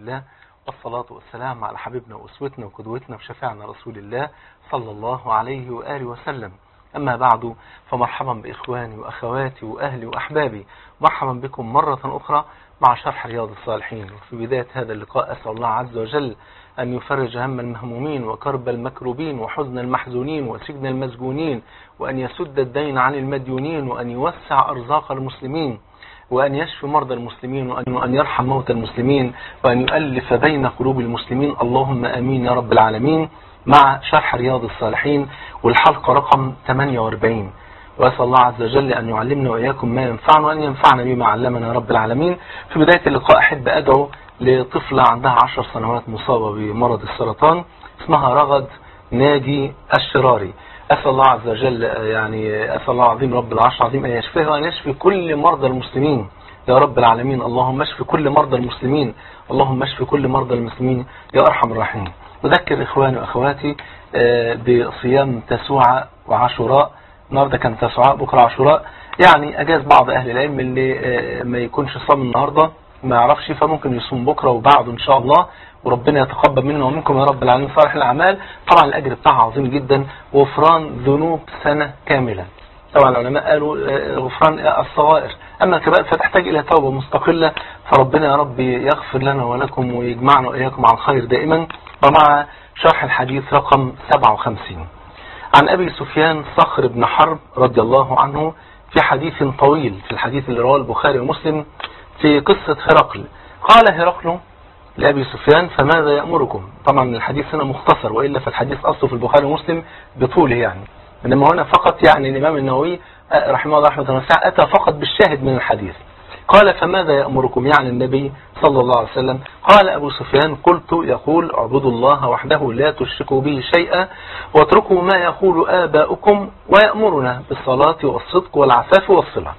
لله والصلاة والسلام على حبيبنا وأسوتنا وقدوتنا وشفاعنا رسول الله صلى الله عليه وآله وسلم أما بعد فمرحبا بإخواني وأخواتي وأهلي وأحبابي مرحبا بكم مرة أخرى مع شرح رياض الصالحين وفي بداية هذا اللقاء أسأل الله عز وجل أن يفرج هم المهمومين وكرب المكروبين وحزن المحزونين وسجن المسجونين وأن يسد الدين عن المديونين وأن يوسع أرزاق المسلمين وأن يشفي مرضى المسلمين وأن يرحم موتى المسلمين وأن يؤلف بين قلوب المسلمين اللهم أمين يا رب العالمين مع شرح رياض الصالحين والحلقة رقم 48 وأسأل الله عز وجل أن يعلمنا وإياكم ما ينفعنا وأن ينفعنا بما علمنا يا رب العالمين في بداية اللقاء أحب أدعو لطفلة عندها عشر سنوات مصابة بمرض السرطان اسمها رغد ناجي الشراري أسأل الله عز وجل يعني أسأل الله العظيم رب العرش العظيم أن يشفيها وأن يشفي كل مرضى المسلمين يا رب العالمين اللهم اشف كل مرضى المسلمين اللهم اشف كل مرضى المسلمين يا أرحم الراحمين أذكر إخواني وأخواتي بصيام تسوع وعاشوراء النهارده كان تسوعاء بكرة عاشوراء يعني أجاز بعض أهل العلم اللي ما يكونش صام النهارده ما يعرفش فممكن يصوم بكرة وبعده إن شاء الله وربنا يتقبل منا ومنكم يا رب العالمين صالح الأعمال طبعا الأجر بتاعها عظيم جدا وغفران ذنوب سنة كاملة طبعا العلماء قالوا غفران الصغائر أما الكبائر فتحتاج إلى توبة مستقلة فربنا يا رب يغفر لنا ولكم ويجمعنا وإياكم على الخير دائما ومع شرح الحديث رقم 57 عن أبي سفيان صخر بن حرب رضي الله عنه في حديث طويل في الحديث اللي رواه البخاري ومسلم في قصة هرقل قال هرقل لأبي سفيان فماذا يأمركم طبعا الحديث هنا مختصر وإلا فالحديث أصله في البخاري ومسلم بطوله يعني إنما هنا فقط يعني الإمام النووي رحمه الله رحمه الله أتى فقط بالشاهد من الحديث قال فماذا يأمركم يعني النبي صلى الله عليه وسلم قال أبو سفيان قلت يقول اعبدوا الله وحده لا تشركوا به شيئا واتركوا ما يقول آباؤكم ويأمرنا بالصلاة والصدق والعفاف والصلة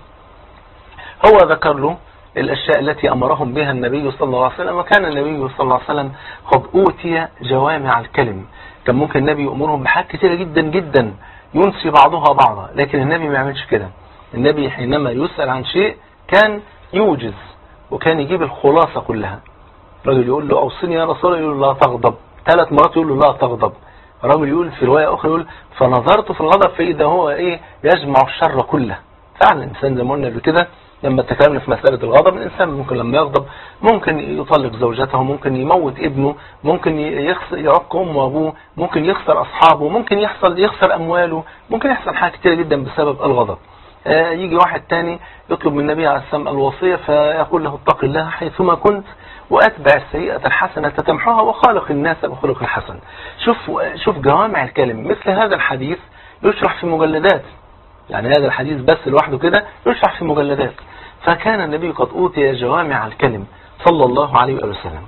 هو ذكر له الأشياء التي أمرهم بها النبي صلى الله عليه وسلم وكان النبي صلى الله عليه وسلم قد أوتي جوامع الكلم كان ممكن النبي يأمرهم بحاجات كثيرة جدا جدا ينسي بعضها بعضا لكن النبي ما يعملش كده النبي حينما يسأل عن شيء كان يوجز وكان يجيب الخلاصة كلها رجل يقول له أوصني يا رسول الله يقول له لا تغضب ثلاث مرات يقول له لا تغضب رجل يقول في رواية أخرى يقول فنظرت في الغضب فإذا هو إيه يجمع الشر كله فعلا الإنسان زي ما قلنا كده لما تكلمنا في مسألة الغضب الإنسان ممكن لما يغضب ممكن يطلق زوجته ممكن يموت ابنه ممكن يعق أمه وأبوه ممكن يخسر أصحابه ممكن يحصل يخسر أمواله ممكن يحصل حاجات كتير جدا بسبب الغضب يجي واحد تاني يطلب من النبي عليه السلام الوصية فيقول له اتق الله حيثما كنت وأتبع السيئة الحسنة تمحوها وخالق الناس بخلق الحسن شوف شوف جوامع الكلم مثل هذا الحديث يشرح في مجلدات يعني هذا الحديث بس لوحده كده يشرح في مجلدات فكان النبي قد أوتي جوامع الكلم صلى الله عليه وسلم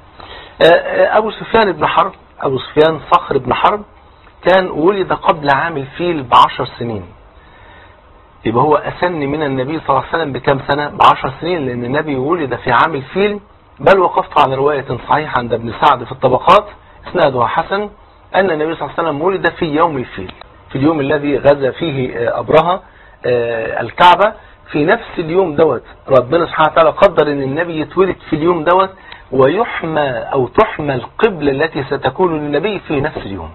أبو سفيان بن حرب أبو سفيان صخر بن حرب كان ولد قبل عام الفيل بعشر سنين يبقى هو أسن من النبي صلى الله عليه وسلم بكم سنة بعشر سنين لأن النبي ولد في عام الفيل بل وقفت على رواية صحيحة عند ابن سعد في الطبقات اسنادها حسن أن النبي صلى الله عليه وسلم ولد في يوم الفيل في اليوم الذي غزا فيه أبرهة الكعبة في نفس اليوم دوت ربنا سبحانه وتعالى قدر ان النبي يتولد في اليوم دوت ويحمى او تحمى القبلة التي ستكون للنبي في نفس اليوم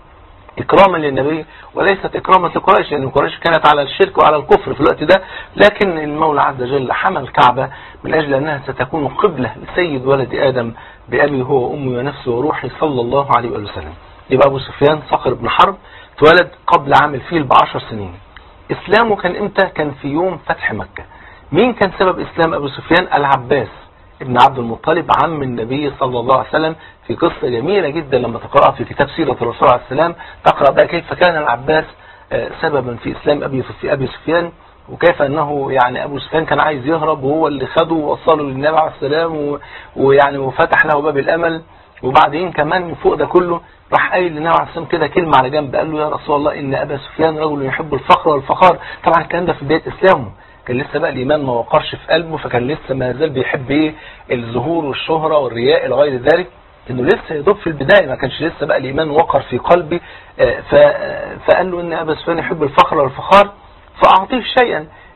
إكراما للنبي وليست إكراما لقريش لأن قريش كانت على الشرك وعلى الكفر في الوقت ده لكن المولى عز وجل حمى الكعبة من أجل أنها ستكون قبلة لسيد ولد آدم بأبي هو وأمي ونفسه وروحي صلى الله عليه وسلم يبقى أبو سفيان صقر بن حرب اتولد قبل عام الفيل بعشر سنين إسلامه كان إمتى كان في يوم فتح مكة مين كان سبب إسلام أبو سفيان العباس ابن عبد المطلب عم النبي صلى الله عليه وسلم في قصة جميلة جدا لما تقرأها في كتاب سيرة الرسول عليه السلام تقرأ بقى كيف كان العباس سببا في إسلام أبي في أبي سفيان وكيف أنه يعني أبو سفيان كان عايز يهرب وهو اللي خده ووصله للنبي عليه السلام ويعني وفتح له باب الأمل وبعدين كمان فوق ده كله راح قايل للنبي عليه السلام كده كلمة على جنب قال له يا رسول الله إن أبا سفيان رجل يحب الفخر والفخار طبعا الكلام ده في بداية إسلامه كان لسه بقى الإيمان ما وقرش في قلبه فكان لسه ما زال بيحب إيه الظهور والشهرة والرياء إلى غير ذلك إنه لسه يدوب في البداية ما كانش لسه بقى الإيمان وقر في قلبي فقال له إن أبا سفيان يحب الفخر والفخار فأعطيه شيئا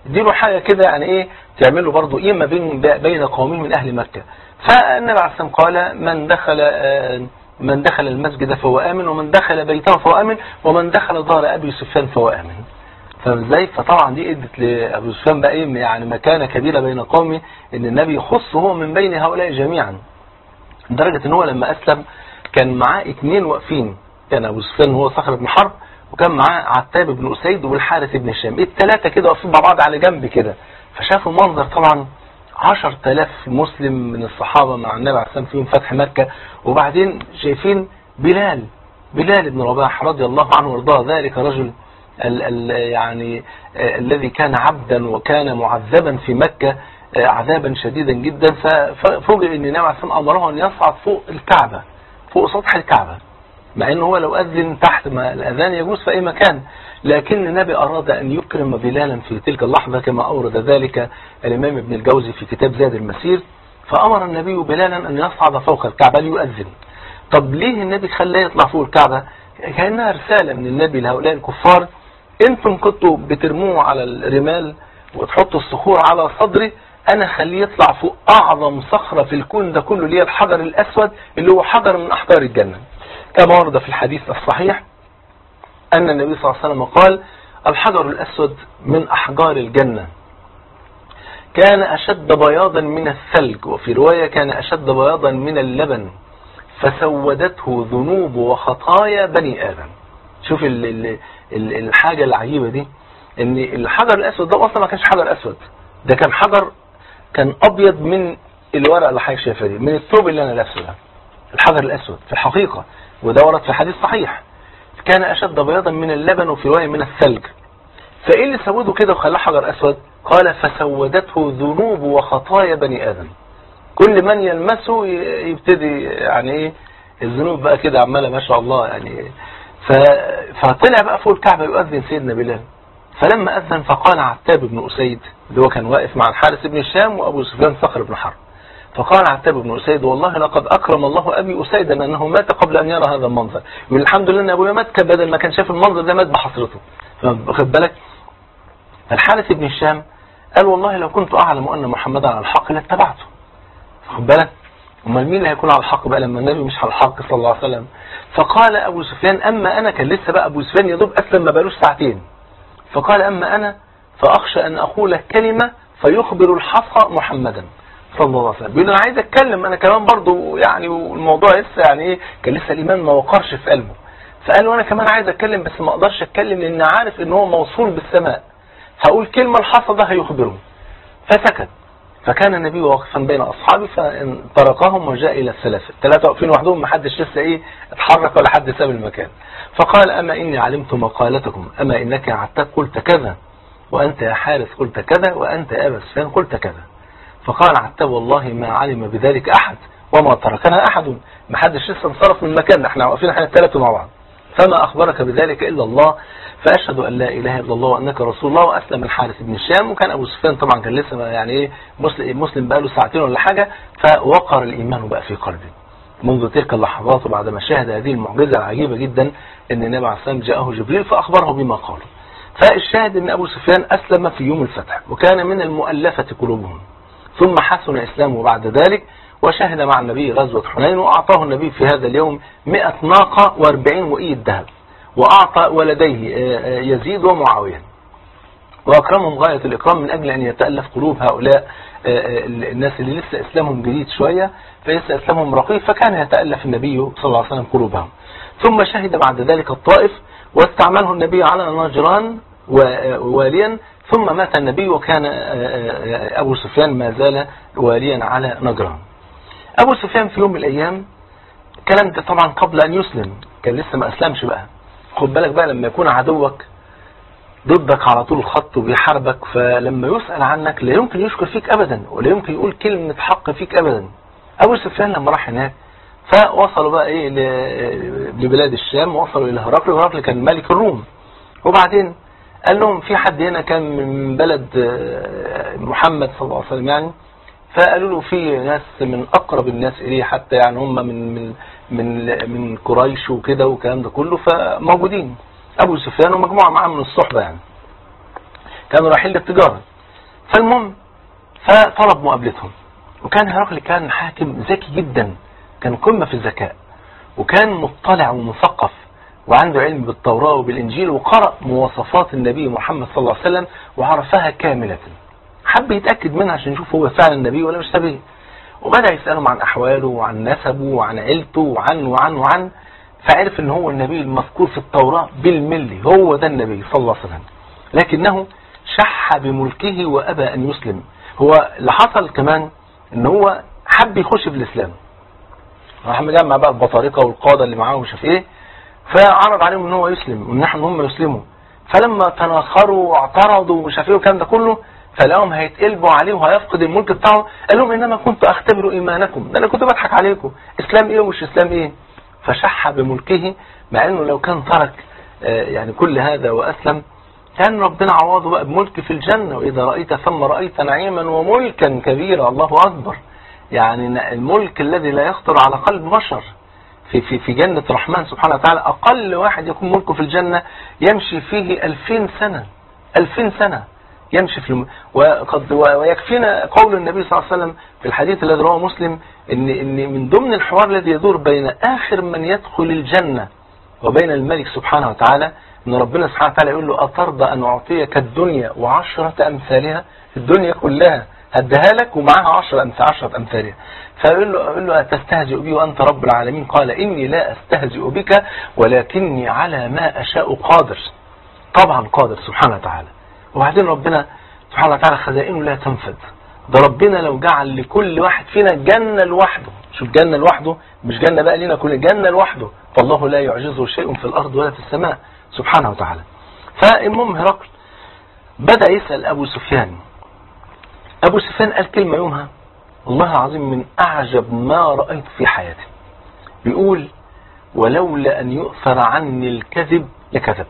اديله حاجة كده يعني ايه تعمل له برضه قيمة بين بين قومه من اهل مكة فالنبي عليه الصلاة قال من دخل من دخل المسجد فهو آمن ومن دخل بيته فهو آمن ومن دخل دار أبي سفيان فهو آمن فاهم ازاي فطبعا دي ادت لابو سفيان بقى ايه يعني مكانه كبيره بين قومه ان النبي يخصه هو من بين هؤلاء جميعا لدرجه ان هو لما اسلم كان معاه اثنين واقفين كان ابو سفيان هو صخر بن حرب وكان معاه عتاب بن اسيد والحارث بن هشام الثلاثه كده واقفين مع بعض على جنب كده فشافوا المنظر طبعا 10000 مسلم من الصحابه مع النبي عليه الصلاه والسلام فيهم فتح مكه وبعدين شايفين بلال بلال بن رباح رضي الله عنه وارضاه ذلك رجل ال ال يعني الذي كان عبدا وكان معذبا في مكة عذابا شديدا جدا ففوجئ ان النبي عليه الصلاه امره ان يصعد فوق الكعبة فوق سطح الكعبة مع انه هو لو اذن تحت ما الاذان يجوز في اي مكان لكن النبي اراد ان يكرم بلالا في تلك اللحظة كما اورد ذلك الامام ابن الجوزي في كتاب زاد المسير فامر النبي بلالا ان يصعد فوق الكعبة ليؤذن طب ليه النبي خلاه يطلع فوق الكعبة كأنها رسالة من النبي لهؤلاء الكفار انتم كنتوا بترموه على الرمال وتحطوا الصخور على صدري انا خليه يطلع فوق اعظم صخرة في الكون ده كله اللي هي الحجر الاسود اللي هو حجر من احجار الجنة كما ورد في الحديث الصحيح ان النبي صلى الله عليه وسلم قال الحجر الاسود من احجار الجنة كان اشد بياضا من الثلج وفي رواية كان اشد بياضا من اللبن فسودته ذنوب وخطايا بني ادم شوف ال ال ال الحاجة العجيبة دي ان الحجر الاسود ده اصلا ما كانش حجر اسود ده كان حجر كان ابيض من الورقة اللي حضرتك شايفها دي من الثوب اللي انا لابسه ده الحجر الاسود في الحقيقة وده ورد في حديث صحيح كان اشد بياضا من اللبن وفي رواية من الثلج فايه اللي سوده كده وخلاه حجر اسود قال فسودته ذنوب وخطايا بني ادم كل من يلمسه يبتدي يعني ايه الذنوب بقى كده عماله ما شاء الله يعني ف... فطلع بقى فوق الكعبة يؤذن سيدنا بلال فلما أذن فقال عتاب بن أسيد اللي هو كان واقف مع الحارث بن الشام وأبو سفيان صخر بن حرب فقال عتاب بن أسيد والله لقد أكرم الله أبي أسيدا أنه مات قبل أن يرى هذا المنظر يقول الحمد لله أن أبويا مات كان بدل ما كان شاف المنظر ده مات بحسرته فخد بالك الحارث بن الشام قال والله لو كنت أعلم أن محمدا على الحق لاتبعته خد بالك امال مين اللي هيكون على الحق بقى لما النبي مش على الحق صلى الله عليه وسلم فقال ابو سفيان اما انا كان لسه بقى ابو سفيان يا دوب اسلم ما بقالوش ساعتين فقال اما انا فاخشى ان اقول كلمة فيخبر الحق محمدا صلى الله عليه وسلم بيقول انا عايز اتكلم انا كمان برضو يعني والموضوع لسه يعني ايه كان لسه الايمان ما وقرش في قلبه فقال له انا كمان عايز اتكلم بس ما اقدرش اتكلم لان عارف ان هو موصول بالسماء هقول كلمة الحصى ده هيخبره فسكت فكان النبي واقفا بين أصحابه فانطرقهم وجاء إلى الثلاثة الثلاثة واقفين وحدهم ما حدش لسه إيه اتحرك ولا حد ساب المكان فقال أما إني علمت مقالتكم أما إنك يا عتاب قلت كذا وأنت يا حارث قلت كذا وأنت يا أبا سفيان قلت كذا فقال عتاب والله ما علم بذلك أحد وما تركنا أحد ما حدش لسه انصرف من مكاننا احنا واقفين احنا الثلاثة مع بعض فما أخبرك بذلك إلا الله فأشهد أن لا إله إلا الله وأنك رسول الله وأسلم الحارث بن الشام وكان أبو سفيان طبعا كان لسه يعني إيه مسلم, مسلم بقى له ساعتين ولا حاجة فوقر الإيمان بقى في قلبه منذ تلك اللحظات وبعدما شاهد هذه المعجزة العجيبة جدا أن النبي عليه السلام جاءه جبريل فأخبره بما قال فالشاهد أن أبو سفيان أسلم في يوم الفتح وكان من المؤلفة قلوبهم ثم حسن إسلامه بعد ذلك وشهد مع النبي غزوة حنين وأعطاه النبي في هذا اليوم 100 ناقة و40 وئية ذهب وأعطى ولديه يزيد ومعاوية وأكرمهم غاية الإكرام من أجل أن يتألف قلوب هؤلاء الناس اللي لسه إسلامهم جديد شوية فلسه إسلامهم رقيق فكان يتألف النبي صلى الله عليه وسلم قلوبهم ثم شهد بعد ذلك الطائف واستعمله النبي على نجران واليا ثم مات النبي وكان أبو سفيان ما زال واليا على نجران أبو سفيان في يوم من الأيام الكلام ده طبعا قبل أن يسلم كان لسه ما أسلمش بقى خد بالك بقى لما يكون عدوك ضدك على طول الخط وبيحاربك فلما يسأل عنك لا يمكن يشكر فيك أبدا ولا يمكن يقول كلمة حق فيك أبدا أبو سفيان لما راح هناك فوصلوا بقى إيه لبلاد الشام وصلوا إلى هرقل وهرقل كان ملك الروم وبعدين قال لهم في حد هنا كان من بلد محمد صلى الله عليه وسلم يعني فقالوا له في ناس من اقرب الناس اليه حتى يعني هم من من من من قريش وكده والكلام ده كله فموجودين ابو سفيان ومجموعه معاه من الصحبه يعني كانوا رايحين للتجاره فالمهم فطلب مقابلتهم وكان هرقل كان حاكم ذكي جدا كان قمة في الذكاء وكان مطلع ومثقف وعنده علم بالتوراة وبالإنجيل وقرأ مواصفات النبي محمد صلى الله عليه وسلم وعرفها كاملة حب يتأكد منها عشان يشوف هو فعلا النبي ولا مش نبي وبدأ يسألهم عن أحواله وعن نسبه وعن عيلته وعن وعن وعن فعرف ان هو النبي المذكور في التوراة بالملي هو ده النبي صلى الله عليه وسلم لكنه شح بملكه وأبى أن يسلم هو اللي حصل كمان ان هو حب يخش في الإسلام راح مجمع بقى البطارقة والقادة اللي معاه ومش عارف ايه فعرض عليهم ان هو يسلم وان احنا هم يسلموا فلما تناخروا واعترضوا ومش عارف ايه والكلام ده كله فلقاهم هيتقلبوا عليه وهيفقد الملك بتاعه قال لهم انما كنت اختبر ايمانكم ده انا كنت بضحك عليكم اسلام ايه ومش اسلام ايه فشح بملكه مع انه لو كان ترك يعني كل هذا واسلم كان ربنا عوضه بقى بملك في الجنة واذا رأيت ثم رأيت نعيما وملكا كبيرا الله اكبر يعني الملك الذي لا يخطر على قلب بشر في في في جنة الرحمن سبحانه وتعالى أقل واحد يكون ملكه في الجنة يمشي فيه ألفين سنة ألفين سنة يمشي في الم... وقد ويكفينا قول النبي صلى الله عليه وسلم في الحديث الذي رواه مسلم ان ان من ضمن الحوار الذي يدور بين آخر من يدخل الجنة وبين الملك سبحانه وتعالى ان ربنا سبحانه وتعالى يقول له أترضى أن أعطيك الدنيا وعشرة أمثالها الدنيا كلها هديها لك ومعاها عشرة أمثال عشرة أمثالها فيقول له, يقول له أتستهزئ بي وأنت رب العالمين قال إني لا أستهزئ بك ولكني على ما أشاء قادر طبعا قادر سبحانه وتعالى وبعدين ربنا سبحانه وتعالى خزائنه لا تنفد ده ربنا لو جعل لكل واحد فينا جنة لوحده شوف جنة لوحده مش جنة بقى لنا كل جنة لوحده فالله لا يعجزه شيء في الأرض ولا في السماء سبحانه وتعالى فالمهم هرقل بدأ يسأل أبو سفيان أبو سفيان قال كلمة يومها والله العظيم من أعجب ما رأيت في حياتي بيقول ولولا أن يؤثر عني الكذب لكذبت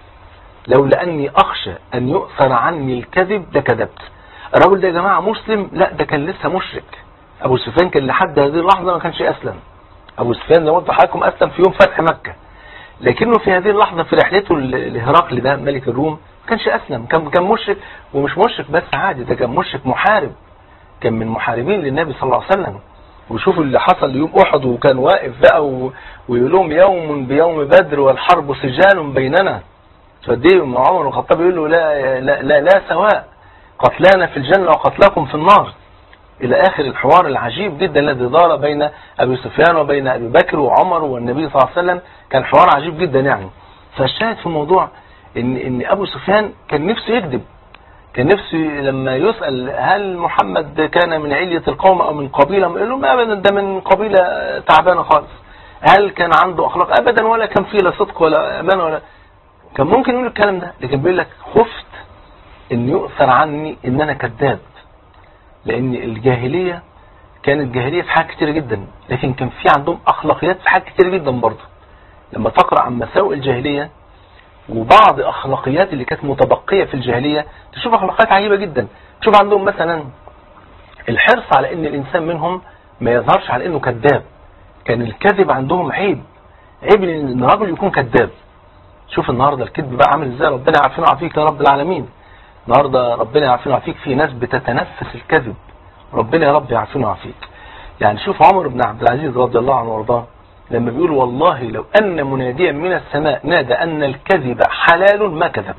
لولا أني أخشى أن يؤثر عني الكذب لكذبت الرجل ده يا جماعة مسلم لا ده كان لسه مشرك أبو سفيان كان لحد هذه اللحظة ما كانش أسلم أبو سفيان زي ما قلت لحضراتكم أسلم في يوم فتح مكة لكنه في هذه اللحظة في رحلته لهرقل ده ملك الروم ما كانش أسلم كان كان مشرك ومش مشرك بس عادي ده كان مشرك محارب كان من محاربين للنبي صلى الله عليه وسلم وشوفوا اللي حصل يوم أحد وكان واقف بقى و... ويقول لهم يوم بيوم بدر والحرب سجال بيننا فدي عمر الخطاب يقول له لا, لا, لا, لا سواء قتلانا في الجنة وقتلاكم في النار إلى آخر الحوار العجيب جدا الذي دار بين أبي سفيان وبين أبي بكر وعمر والنبي صلى الله عليه وسلم كان حوار عجيب جدا يعني فالشاهد في الموضوع إن, إن أبو سفيان كان نفسه يكذب كان نفسه لما يسأل هل محمد كان من علية القوم أو من قبيلة يقول لهم أبدا ده من قبيلة تعبانة خالص هل كان عنده أخلاق أبدا ولا كان فيه لا صدق ولا أمان ولا كان ممكن يقول الكلام ده لكن بيقول لك خفت ان يؤثر عني ان انا كذاب لان الجاهلية كانت جاهلية في حاجات كتير جدا لكن كان في عندهم اخلاقيات في حاجات كتير جدا برضه لما تقرأ عن مساوئ الجاهلية وبعض اخلاقيات اللي كانت متبقية في الجاهلية تشوف اخلاقيات عجيبة جدا تشوف عندهم مثلا الحرص على ان الانسان منهم ما يظهرش على انه كذاب كان الكذب عندهم عيب عيب ان الرجل يكون كذاب شوف النهاردة الكذب بقى عامل ازاي ربنا يعافينا ويعافيك يا رب العالمين النهاردة ربنا يعافينا ويعافيك في ناس بتتنفس الكذب ربنا يا رب يعافينا ويعافيك يعني شوف عمر بن عبد العزيز رضي الله عنه وارضاه لما بيقول والله لو أن مناديا من السماء نادى أن الكذب حلال ما كذبت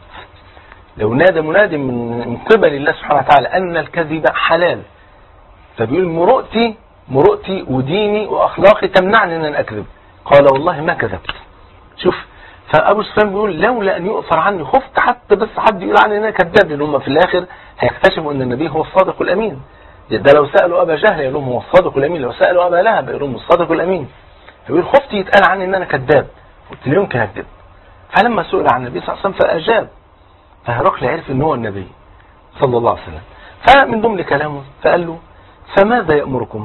لو نادى منادي من قبل الله سبحانه وتعالى أن الكذب حلال فبيقول مرؤتي مرؤتي وديني وأخلاقي تمنعني أن أكذب قال والله ما كذبت شوف فابو سفيان بيقول لولا ان يؤثر عني خفت حتى بس حد يقول عني ان انا كذاب لان هم في الاخر هيكتشفوا ان النبي هو الصادق الامين ده لو سالوا ابا جهل يقول لهم هو الصادق الامين لو سالوا ابا لهب يقول لهم الصادق الامين فبيقول خفت يتقال عني ان انا كذاب قلت لا يمكن اكذب فلما سئل عن النبي صلى الله عليه وسلم فاجاب فهرقل عرف ان هو النبي صلى الله عليه وسلم فمن ضمن كلامه فقال له فماذا يامركم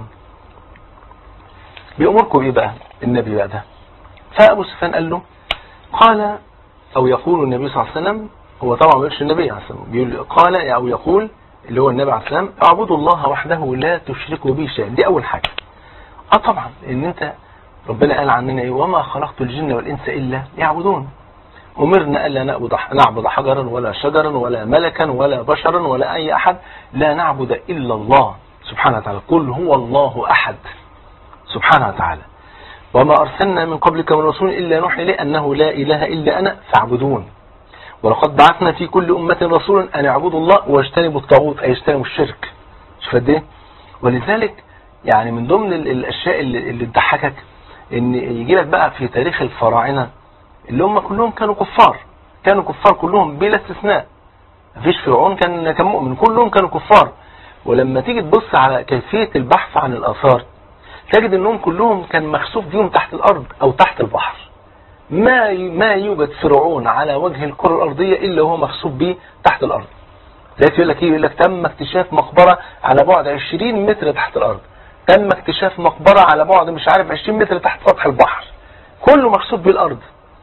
بيامركم ايه بقى النبي بقى ده فابو سفيان قال له قال أو يقول النبي صلى الله عليه وسلم هو طبعا ما بيقولش النبي عليه السلام بيقول قال أو يقول اللي هو النبي عليه السلام اعبدوا الله وحده لا تشركوا به شيئا دي أول حاجة اه طبعا ان انت ربنا قال عننا ايه وما خلقت الجن والانس الا يعبدون أمرنا ألا نعبد نعبد حجرا ولا شجرا ولا ملكا ولا بشرا ولا أي أحد لا نعبد إلا الله سبحانه وتعالى قل هو الله أحد سبحانه وتعالى وما أرسلنا من قبلك من رسول إلا نوحي إليه أنه لا إله إلا أنا فاعبدون ولقد بعثنا في كل أمة رسولا أن يعبدوا الله واجتنبوا الطاغوت أي يجتنبوا الشرك شوف قد ايه ولذلك يعني من ضمن ال- الأشياء اللي, اللي تضحكك إن يجي لك بقى في تاريخ الفراعنة اللي هم كلهم كانوا كفار كانوا كفار كلهم بلا استثناء مفيش فرعون كان كان مؤمن كلهم كانوا كفار ولما تيجي تبص على كيفية البحث عن الآثار تجد انهم كلهم كان مخسوف بيهم تحت الارض او تحت البحر ما ما يوجد فرعون على وجه الكرة الارضية الا هو مخسوف به تحت الارض زي يقول لك ايه يقول لك تم اكتشاف مقبرة على بعد 20 متر تحت الارض تم اكتشاف مقبرة على بعد مش عارف 20 متر تحت سطح البحر كله مخسوف بالارض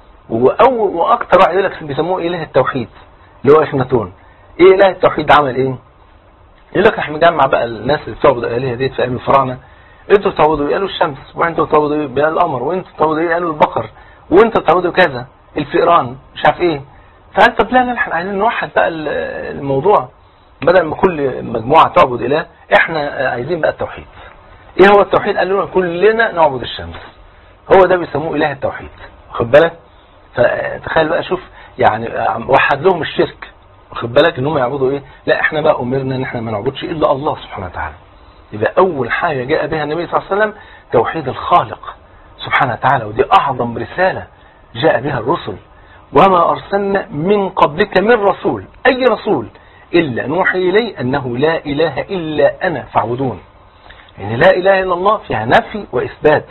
واول واكتر واحد يقول لك بيسموه اله التوحيد اللي هو اخناتون ايه اله التوحيد عمل ايه يقول لك احنا مجمع بقى الناس اللي بتعبد الالهه ديت في ايام الفراعنه انتوا بتعبدوا ايه قالوا الشمس وانتوا بتعبدوا ايه قالوا القمر وانتوا بتعبدوا ايه قالوا البقر وانتوا بتعبدوا كذا الفئران مش عارف ايه فقال طب لا لا احنا عايزين نوحد بقى ال- الموضوع بدل ما كل مجموعه تعبد اله احنا عايزين بقى التوحيد ايه هو التوحيد قالوا لنا كلنا نعبد الشمس هو ده بيسموه اله التوحيد واخد بالك فتخيل بقى شوف يعني وحد لهم الشرك واخد بالك ان هم يعبدوا ايه لا احنا بقى امرنا ان احنا ما نعبدش الا الله سبحانه وتعالى يبقى اول حاجه جاء بها النبي صلى الله عليه وسلم توحيد الخالق سبحانه وتعالى ودي اعظم رساله جاء بها الرسل وما ارسلنا من قبلك من رسول اي رسول الا نوحي اليه انه لا اله الا انا فاعبدون يعني لا اله الا الله فيها نفي واثبات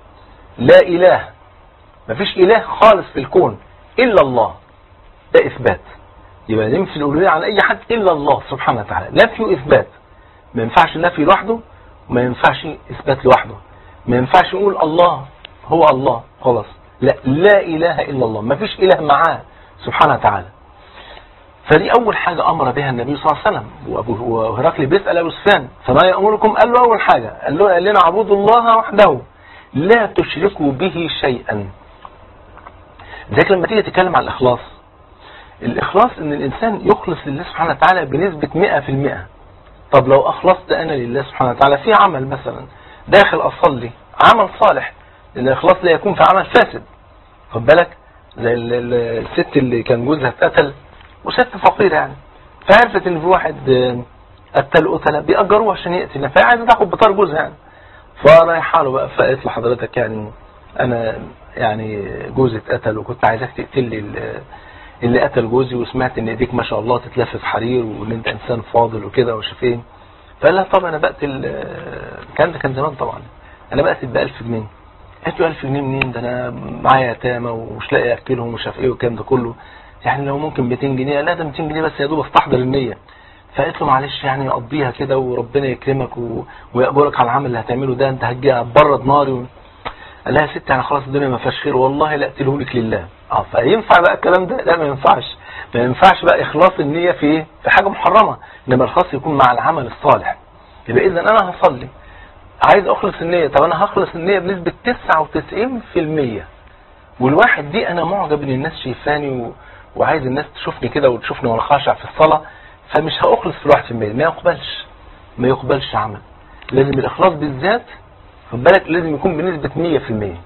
لا اله مفيش اله خالص في الكون الا الله ده اثبات يبقى ننفي الالوهيه عن اي حد الا الله سبحانه وتعالى نفي واثبات ما ينفعش النفي لوحده وما ينفعش اثبات لوحده ما ينفعش نقول الله هو الله خلاص لا لا اله الا الله ما فيش اله معاه سبحانه وتعالى فدي اول حاجه امر بها النبي صلى الله عليه وسلم وأبو- وهرقل بيسال ابو سفيان فما يامركم قال له اول حاجه قال له قال لنا اعبدوا الله وحده لا تشركوا به شيئا ذلك لما تيجي تتكلم عن الاخلاص الاخلاص ان الانسان يخلص لله سبحانه وتعالى بنسبه 100% طب لو أخلصت أنا لله سبحانه وتعالى في عمل مثلا داخل أصلي عمل صالح لأن الإخلاص لا يكون في عمل فاسد خد بالك زي ال- ال- الست اللي كان جوزها اتقتل وست فقيرة يعني فعرفت ان في واحد آه، قتل قتلة بيأجروه عشان يقتل فهي عايزة تاخد بطار جوزها يعني فرايحة له بقى فقالت له حضرتك يعني أنا يعني جوزي اتقتل وكنت عايزاك تقتل لي ال- اللي قتل جوزي وسمعت ان ايديك ما شاء الله تتلف في حرير وان انت انسان فاضل وكده ومش عارف ايه فقال لها طب انا بقتل آه، الكلام ده كان زمان طبعا انا بقتل ب 1000 جنيه قالت له 1000 جنيه منين ده انا معايا يتامى ومش لاقي اكلهم ومش عارف ايه والكلام ده كله يعني لو ممكن 200 جنيه لا ده 200 جنيه بس يا دوب استحضر النيه فقالت له معلش يعني قضيها كده وربنا يكرمك و... ويقبلك على العمل اللي هتعمله ده انت هتجي هتبرد ناري و... قال لها يا ست يعني خلاص الدنيا ما فيهاش خير والله لا اقتله لك لله اه فينفع بقى الكلام ده لا ما ينفعش ما ينفعش بقى اخلاص النيه في ايه في حاجه محرمه انما الاخلاص يكون مع العمل الصالح يبقى اذا انا هصلي عايز اخلص النيه طب انا هخلص النيه بنسبه 99% والواحد دي انا معجب ان الناس شايفاني و... وعايز الناس تشوفني كده وتشوفني وانا خاشع في الصلاه فمش هاخلص في الواحد في المية ما يقبلش ما يقبلش عمل لازم الاخلاص بالذات خد بالك لازم يكون بنسبة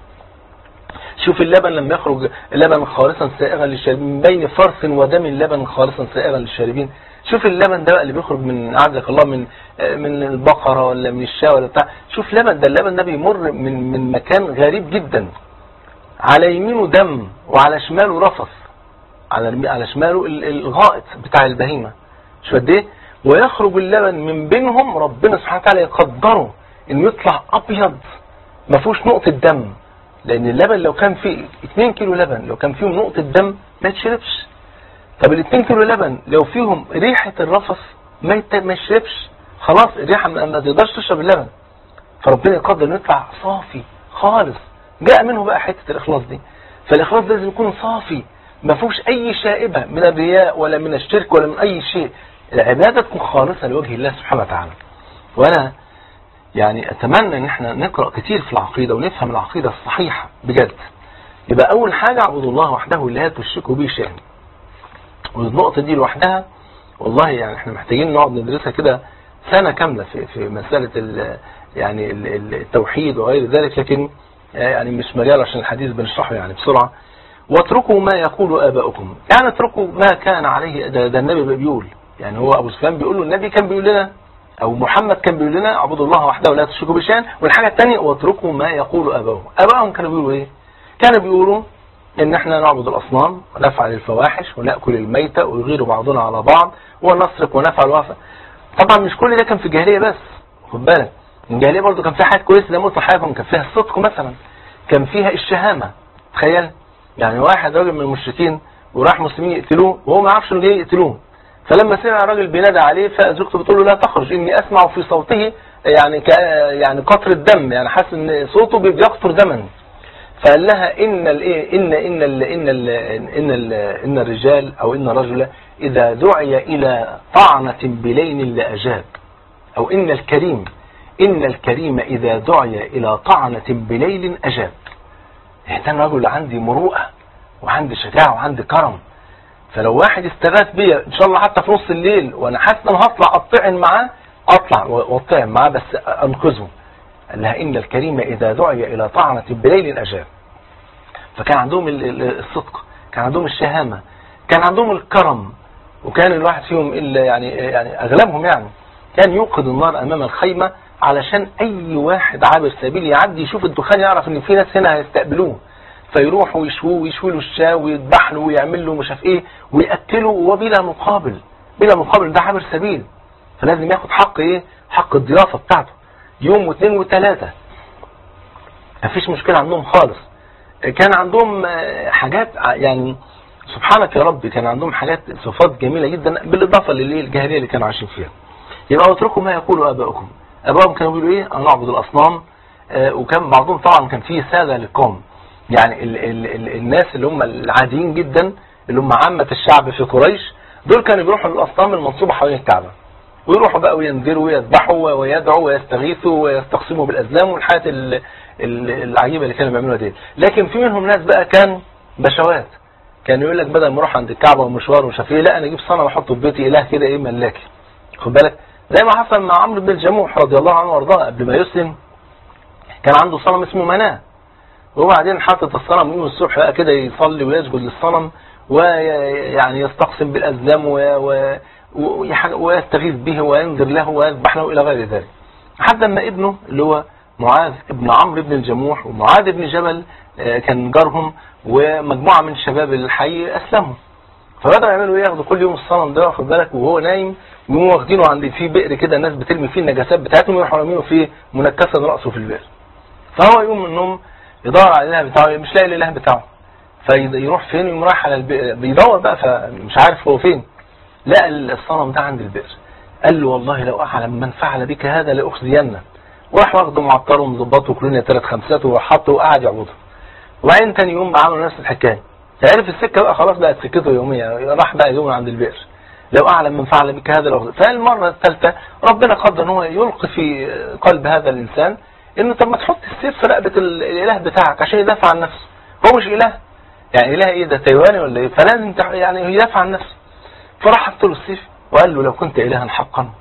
100% شوف اللبن لما يخرج لبن خالصا سائغا للشاربين من بين فرث ودم لبن خالصا سائغا للشاربين شوف اللبن ده بقى اللي بيخرج من عزك الله من من البقرة ولا من الشاة ولا بتاع شوف لبن ده اللبن ده بيمر من من مكان غريب جدا على يمينه دم وعلى شماله رفث على على شماله ال- الغائط بتاع البهيمة شو قد ايه ويخرج اللبن من بينهم ربنا سبحانه وتعالى يقدره انه يطلع ابيض ما فيهوش نقطة دم لان اللبن لو كان فيه 2 كيلو لبن لو كان فيهم نقطة دم ما يتشربش طب ال 2 كيلو لبن لو فيهم ريحة الرفث ما يت- ما يشربش خلاص الريحة ما ما تقدرش تشرب اللبن فربنا يقدر انه يطلع صافي خالص جاء منه بقى حتة الاخلاص دي فالاخلاص لازم يكون صافي ما فيهوش اي شائبة من الرياء ولا من الشرك ولا من اي شيء العبادة تكون خالصة لوجه الله سبحانه وتعالى وانا يعني اتمنى ان احنا نقرأ كتير في العقيدة ونفهم العقيدة الصحيحة بجد يبقى أول حاجة اعبدوا الله وحده لا تشركوا به شيئا والنقطة دي لوحدها والله يعني احنا محتاجين نقعد ندرسها كده سنة كاملة في في مسألة ال يعني ال- التوحيد وغير ذلك لكن يعني مش مجال عشان الحديث بنشرحه يعني بسرعة واتركوا ما يقول آباؤكم يعني اتركوا ما كان عليه ده, ده النبي بيقول يعني هو أبو سفيان بيقول له النبي كان بيقول لنا أو محمد كان بيقول لنا اعبدوا الله وحده ولا تشركوا بشيء والحاجة الثانية واتركوا ما يقول آباؤهم آباؤهم كانوا بيقولوا إيه كانوا بيقولوا ان احنا نعبد الاصنام ونفعل الفواحش ونأكل الميتة ويغير بعضنا على بعض ونسرق ونفعل وفع طبعا مش كل ده كان في الجاهلية بس خد بالك الجاهلية برضو كان فيها حاجات كويسة زي ما قلت لحضرتك كان فيها الصدق مثلا كان فيها الشهامة تخيل يعني واحد راجل من المشركين وراح مسلمين يقتلوه وهو ما يعرفش انه جاي يقتلوه فلما سمع الراجل بينادى عليه فزوجته بتقول له لا تخرج اني اسمع في صوته يعني ك يعني قطر الدم يعني حاسس ان صوته بيقطر دما فقال لها ان الايه ان ان ال ان ال ان ال ان الرجال او ان الرجل اذا دعي الى طعنة بليل لاجاب او ان الكريم ان الكريم اذا دعي الى طعنة بليل اجاب يعني ده الرجل عندي مروءة وعندي شجاعة وعندي كرم فلو واحد استغاث بيا ان شاء الله حتى في نص الليل وانا حاسس ان هطلع اطعن معاه اطلع واطعن معاه بس انقذه قال لها ان الكريم اذا دعي الى طعنة بليل اجاب فكان عندهم ال- ال- الصدق كان عندهم الشهامة كان عندهم الكرم وكان الواحد فيهم إلا يعني يعني اغلبهم يعني كان يوقد النار امام الخيمة علشان اي واحد عابر سبيل يعدي يشوف الدخان يعرف ان في ناس هنا هيستقبلوه فيروحوا ويشووه ويشوي له الشاه ويذبح له ويعمل له مش عارف ايه وياكله وبلا مقابل بلا مقابل ده عابر سبيل فلازم ياخد حق ايه حق الضيافه بتاعته يوم واثنين وثلاثه مفيش مشكله عندهم خالص كان عندهم آه، حاجات ع- يعني سبحانك يا رب كان عندهم حاجات صفات جميله جدا بالاضافه للجاهليه اللي كانوا عايشين فيها يبقى اتركوا ما يقول اباؤكم ابائهم كانوا بيقولوا ايه ان نعبد الاصنام آه، وكان بعضهم طبعا كان فيه ساده للقوم يعني ال ال ال الناس اللي هم العاديين جدا اللي هم عامة الشعب في قريش دول كانوا بيروحوا للأصنام المنصوبة حوالين الكعبة ويروحوا بقى وينذروا ويذبحوا ويدعوا ويستغيثوا ويستقسموا بالأزلام والحاجات ال- ال- العجيبة اللي كانوا بيعملوها دي لكن في منهم ناس بقى كان بشوات كان يقول لك بدل ما اروح عند الكعبة ومشوار ومش عارف ايه لا انا اجيب صنم احطه في بيتي اله كده ايه ملاكي خد بالك زي ما حصل مع عمرو بن الجموح رضي الله عنه وارضاه قبل ما يسلم كان عنده صنم اسمه مناه وبعدين حاطط الصنم يوم الصبح بقى كده يصلي ويسجد للصنم ويعني يستقسم بالأزلام و- و- ويح- ويستغيث به وينذر له ويذبح له إلى غير ذلك حتى ما ابنه اللي هو معاذ ابن عمرو بن الجموح ومعاذ بن جبل آه، كان جارهم ومجموعة من شباب الحي أسلموا فبدأوا يعملوا ايه ياخدوا كل يوم الصنم ده واخد بالك وهو نايم ويقوموا واخدينه عند في بئر كده الناس بترمي فيه النجاسات بتاعتهم ويروحوا رامينه فيه منكسا رأسه في البئر فهو يقوم من النوم يدور على الاله بتاعه مش لاقي الاله بتاعه فيروح فين يقوم رايح على البئر بيدور بقى فمش عارف هو فين لقى الصنم ده عند البئر قال له والله لو اعلم من فعل بك هذا لاخزينه وراح واخده معطره ومظبطه كلنا ثلاث خمسات وحطه وقعد يعبده وبعدين تاني يوم بقى عملوا نفس الحكايه عرف السكه بقى خلاص بقت سكته يوميه راح بقى يوم عند البئر لو اعلم من فعل بك هذا لأخذ فالمره الثالثه ربنا قدر ان هو يلقي في قلب هذا الانسان انه طب ما تحط السيف في رقبه ال- الاله بتاعك عشان يدافع عن نفسه هو مش اله يعني اله ايه ده تايواني ولا ايه فلازم تح- يعني يدافع عن نفسه فراح حط له السيف وقال له لو كنت الها حقا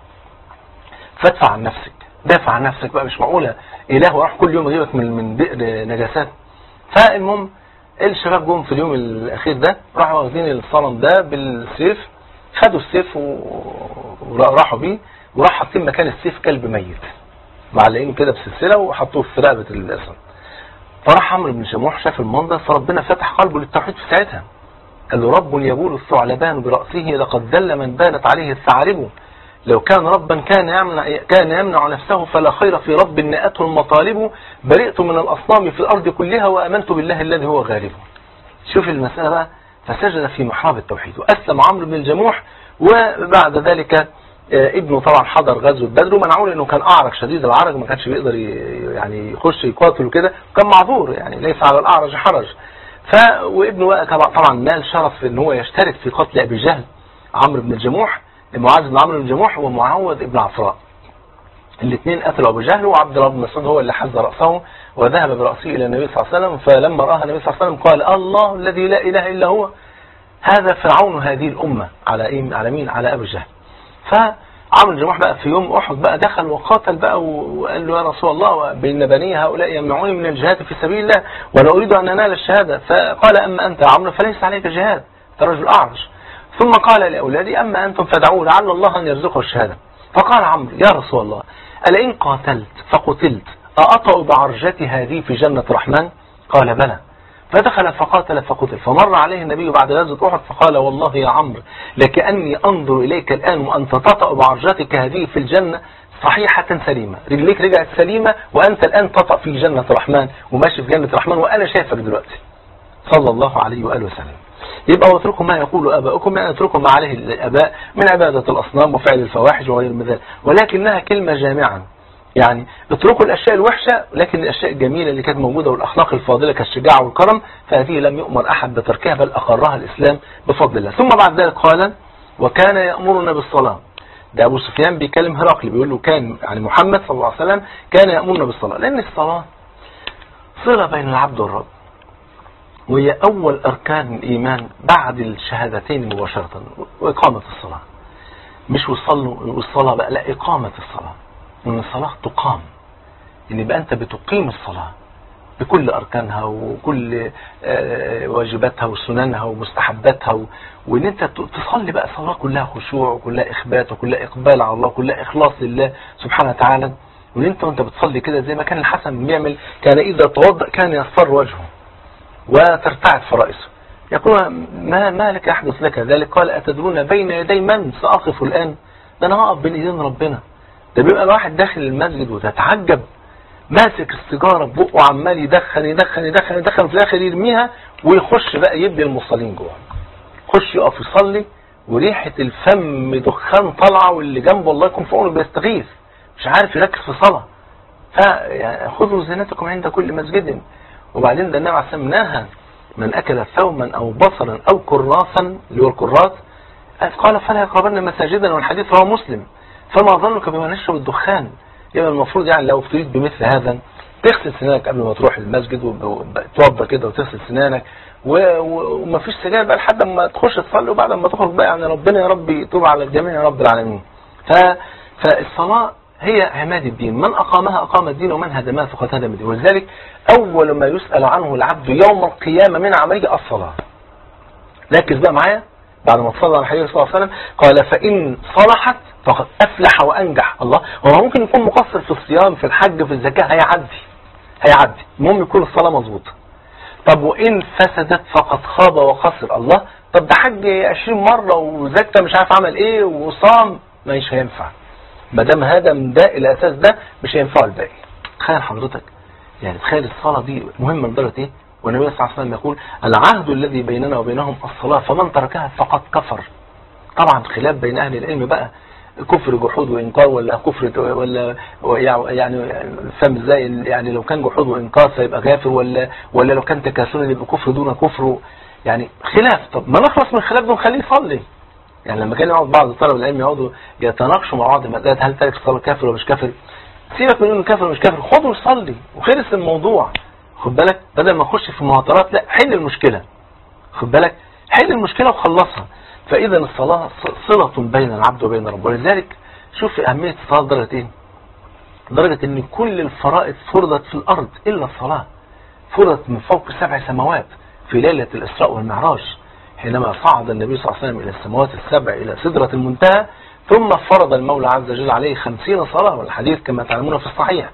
فادفع عن نفسك دافع عن نفسك بقى مش معقوله اله وراح كل يوم يجيبك من من بئر نجاسات فالمهم الشباب جم في اليوم الاخير ده راحوا واخدين الصنم ده بالسيف خدوا السيف و- وراحوا بيه وراح حاطين مكان السيف كلب ميت معلقينه كده بسلسله وحطوه في رقبه الصنم فراح عمرو بن شموح شاف المنظر فربنا فتح قلبه للتوحيد في ساعتها قال له رب يبول الثعلبان برأسه لقد دل من بانت عليه الثعالب لو كان ربا كان يمنع, كان يمنع نفسه فلا خير في رب نأته المطالب برئت من الأصنام في الأرض كلها وأمنت بالله الذي هو غالب شوف المسألة بقى فسجد في محراب التوحيد وأسلم عمرو بن الجموح وبعد ذلك آه، ابنه طبعا حضر غزوة بدر ومنعوه لأنه كان أعرج شديد العرج ما كانش بيقدر ي- يعني يخش يقاتل وكده كان معذور يعني ليس على الأعرج حرج ف وابنه بقى طبعا طبعا نال شرف ان هو يشترك في قتل ابي جهل عمرو بن الجموح معاذ بن عمرو بن الجموح ومعوذ بن عفراء الاثنين قتلوا ابو جهل وعبد الله بن مسعود هو اللي حز راسه وذهب براسه الى النبي صلى الله عليه وسلم فلما راى النبي صلى الله عليه وسلم قال الله الذي لا اله الا هو هذا فرعون هذه الامه على ايه على مين على ابو جهل فعمرو الجماح بقى في يوم احد بقى دخل وقاتل بقى وقال له يا رسول الله بان بني هؤلاء يمنعوني من الجهاد في سبيل الله ولا اريد ان انال الشهاده فقال اما انت يا عمرو فليس عليك جهاد انت رجل اعرج ثم قال لاولادي اما انتم فدعوه لعل الله ان يرزقه الشهاده فقال عمرو يا رسول الله ألئن قاتلت فقتلت أأطأ بعرجتي هذه في جنة الرحمن قال بلى فدخل فقاتل فقتل فمر عليه النبي بعد غزوة أحد فقال والله يا عمرو لكأني أنظر إليك الآن وأنت تطأ بعرجتك هذه في الجنة صحيحة سليمة رجليك رجعت سليمة وأنت الآن تطأ في جنة الرحمن وماشي في جنة الرحمن وأنا شايفك دلوقتي صلى الله عليه وآله وسلم يبقى واتركوا ما يقول آباؤكم يعني اتركوا ما عليه الآباء من عبادة الأصنام وفعل الفواحش وغير ذلك ولكنها كلمة جامعة يعني اتركوا الأشياء الوحشة لكن الأشياء الجميلة اللي كانت موجودة والأخلاق الفاضلة كالشجاعة والكرم فهذه لم يؤمر أحد بتركها بل أقرها الإسلام بفضل الله ثم بعد ذلك قال وكان يأمرنا بالصلاة ده أبو سفيان بيكلم هرقل بيقول له كان يعني محمد صلى الله عليه وسلم كان يأمرنا بالصلاة لأن الصلاة صلة بين العبد والرب وهي أول أركان الإيمان بعد الشهادتين مباشرة وإقامة الصلاة مش وصلوا والصلاة بقى لا إقامة الصلاة إن الصلاة تقام إن يبقى أنت بتقيم الصلاة بكل أركانها وكل واجباتها وسننها ومستحباتها وإن أنت تصلي بقى صلاة كلها خشوع وكلها إخبات وكلها إقبال على الله وكلها إخلاص لله سبحانه وتعالى وإن أنت وأنت بتصلي كده زي ما كان الحسن بيعمل كان إذا توضأ كان يصفر وجهه وترتعد فرائسه يقول ما, ما لك يحدث لك ذلك قال أتدرون بين يدي من سأقف الآن ده أنا هقف بين إيدين ربنا ده بيبقى الواحد داخل المسجد وتتعجب ماسك السيجاره ببقه وعمال يدخن يدخن يدخن يدخن في الاخر يرميها ويخش بقى يبني المصلين جوه يخش يقف يصلي وريحه الفم دخان طالعه واللي جنبه الله يكون في عونه بيستغيث مش عارف يركز في صلاه فخذوا زينتكم عند كل مسجد وبعدين ده النبي عليه الصلاه والسلام نهى من اكل ثوما او بصرا او كراسا اللي هو الكراس قال فلا يقربن مساجدنا والحديث رواه مسلم فما ظنك بما نشرب الدخان يبقى المفروض يعني لو ابتليت بمثل هذا تغسل سنانك قبل ما تروح المسجد وتوضى كده وتغسل سنانك وما فيش سجاير بقى لحد ما تخش تصلي وبعد ما تخرج بقى يعني ربنا يا رب يتوب على الجميع يا رب العالمين ف فالصلاة هي عماد الدين من أقامها أقام الدين ومن هدمها فقد هدم الدين ولذلك أول ما يسأل عنه العبد يوم القيامة من عمله الصلاة ركز بقى معايا بعد ما تصلى على الحبيب صلى الله عليه وسلم قال فإن صلحت فقد أفلح وأنجح الله هو ممكن يكون مقصر في الصيام في الحج في الزكاة هيعدي هيعدي المهم يكون الصلاة مظبوطة طب وإن فسدت فقد خاب وخسر الله طب ده حج 20 مرة وزكى مش عارف عمل إيه وصام مش هينفع ما دام هدم ده الأساس ده مش هينفعه الباقي تخيل حضرتك يعني تخيل الصلاة دي مهمة لدرجة إيه والنبي صلى الله عليه وسلم يقول العهد الذي بيننا وبينهم الصلاة فمن تركها فقد كفر طبعا خلاف بين أهل العلم بقى كفر جحود وإنكار ولا كفر ولا يعني فاهم ازاي يعني لو كان جحود وإنكار فيبقى غافر ولا ولا لو كان تكاسل يبقى كفر دون كفر يعني خلاف طب ما نخلص من الخلاف ده ونخليه يصلي يعني لما كان يقعد بعض طلب العلم يقعدوا يتناقشوا مع بعض مسألة هل تارك الصلاة كافر ولا مش كافر سيبك من انه كافر ولا مش كافر خده وصلي وخلص الموضوع خد بالك بدل ما نخش في مهاترات لا حل المشكلة خد بالك حل المشكلة وخلصها فإذا الصلاة صلة بين العبد وبين ربه ولذلك شوف أهمية الصلاة درجة إيه درجة أن كل الفرائض فرضت في الأرض إلا الصلاة فرضت من فوق سبع سماوات في ليلة الإسراء والمعراج حينما صعد النبي صلى الله عليه وسلم إلى السماوات السبع إلى سدرة المنتهى ثم فرض المولى عز وجل عليه خمسين صلاة والحديث كما تعلمون في الصحيح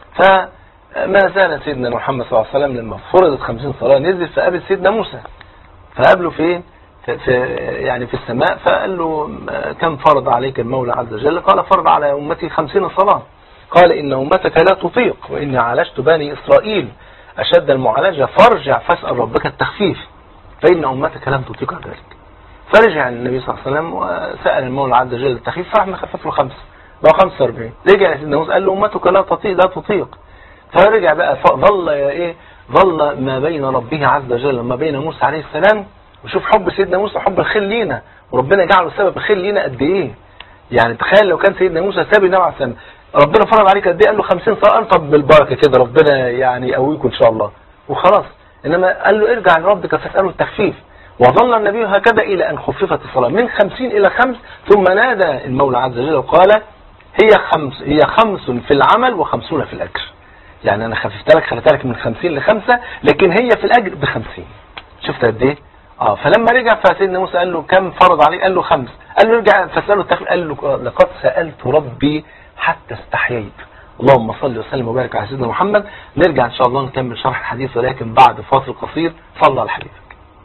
فما زال سيدنا محمد صلى الله عليه وسلم لما فرضت خمسين صلاة نزل فقابل سيدنا موسى فقابله فين في يعني في السماء فقال له كم فرض عليك المولى عز وجل قال فرض على أمتي خمسين صلاة قال إن أمتك لا تطيق وإني عالجت بني إسرائيل أشد المعالجة فارجع فاسأل ربك التخفيف فإن أمتك لم تطيق ذلك فرجع النبي صلى الله عليه وسلم وسأل المولى عز وجل التخفيف فراح مخفف له خمسة بقى 45 رجع سيدنا موسى قال له أمتك لا تطيق لا تطيق فرجع بقى ظل إيه ظل ما بين ربه عز وجل وما بين موسى عليه السلام وشوف حب سيدنا موسى حب الخير لينا وربنا جعله سبب الخير لينا قد ايه يعني تخيل لو كان سيدنا موسى ساب النبي عليه السلام ربنا فرض عليك قد ايه قال له 50 صلاه قال طب بالبركه كده ربنا يعني يقويكم ان شاء الله وخلاص انما قال له ارجع لربك فاساله التخفيف وظل النبي هكذا الى ان خففت الصلاه من 50 الى خمس ثم نادى المولى عز وجل وقال هي خمس هي خمس في العمل وخمسون في الاجر يعني انا خففت لك خليت لك من 50 لخمسة لكن هي في الاجر ب 50 شفت قد ايه اه فلما رجع فسيدنا موسى قال له كم فرض عليه قال له خمس قال له ارجع فساله التخفيف قال له لقد سالت ربي حتى استحييت اللهم صل وسلم وبارك على سيدنا محمد نرجع ان شاء الله نكمل شرح الحديث ولكن بعد فاصل قصير صلى على حبيبك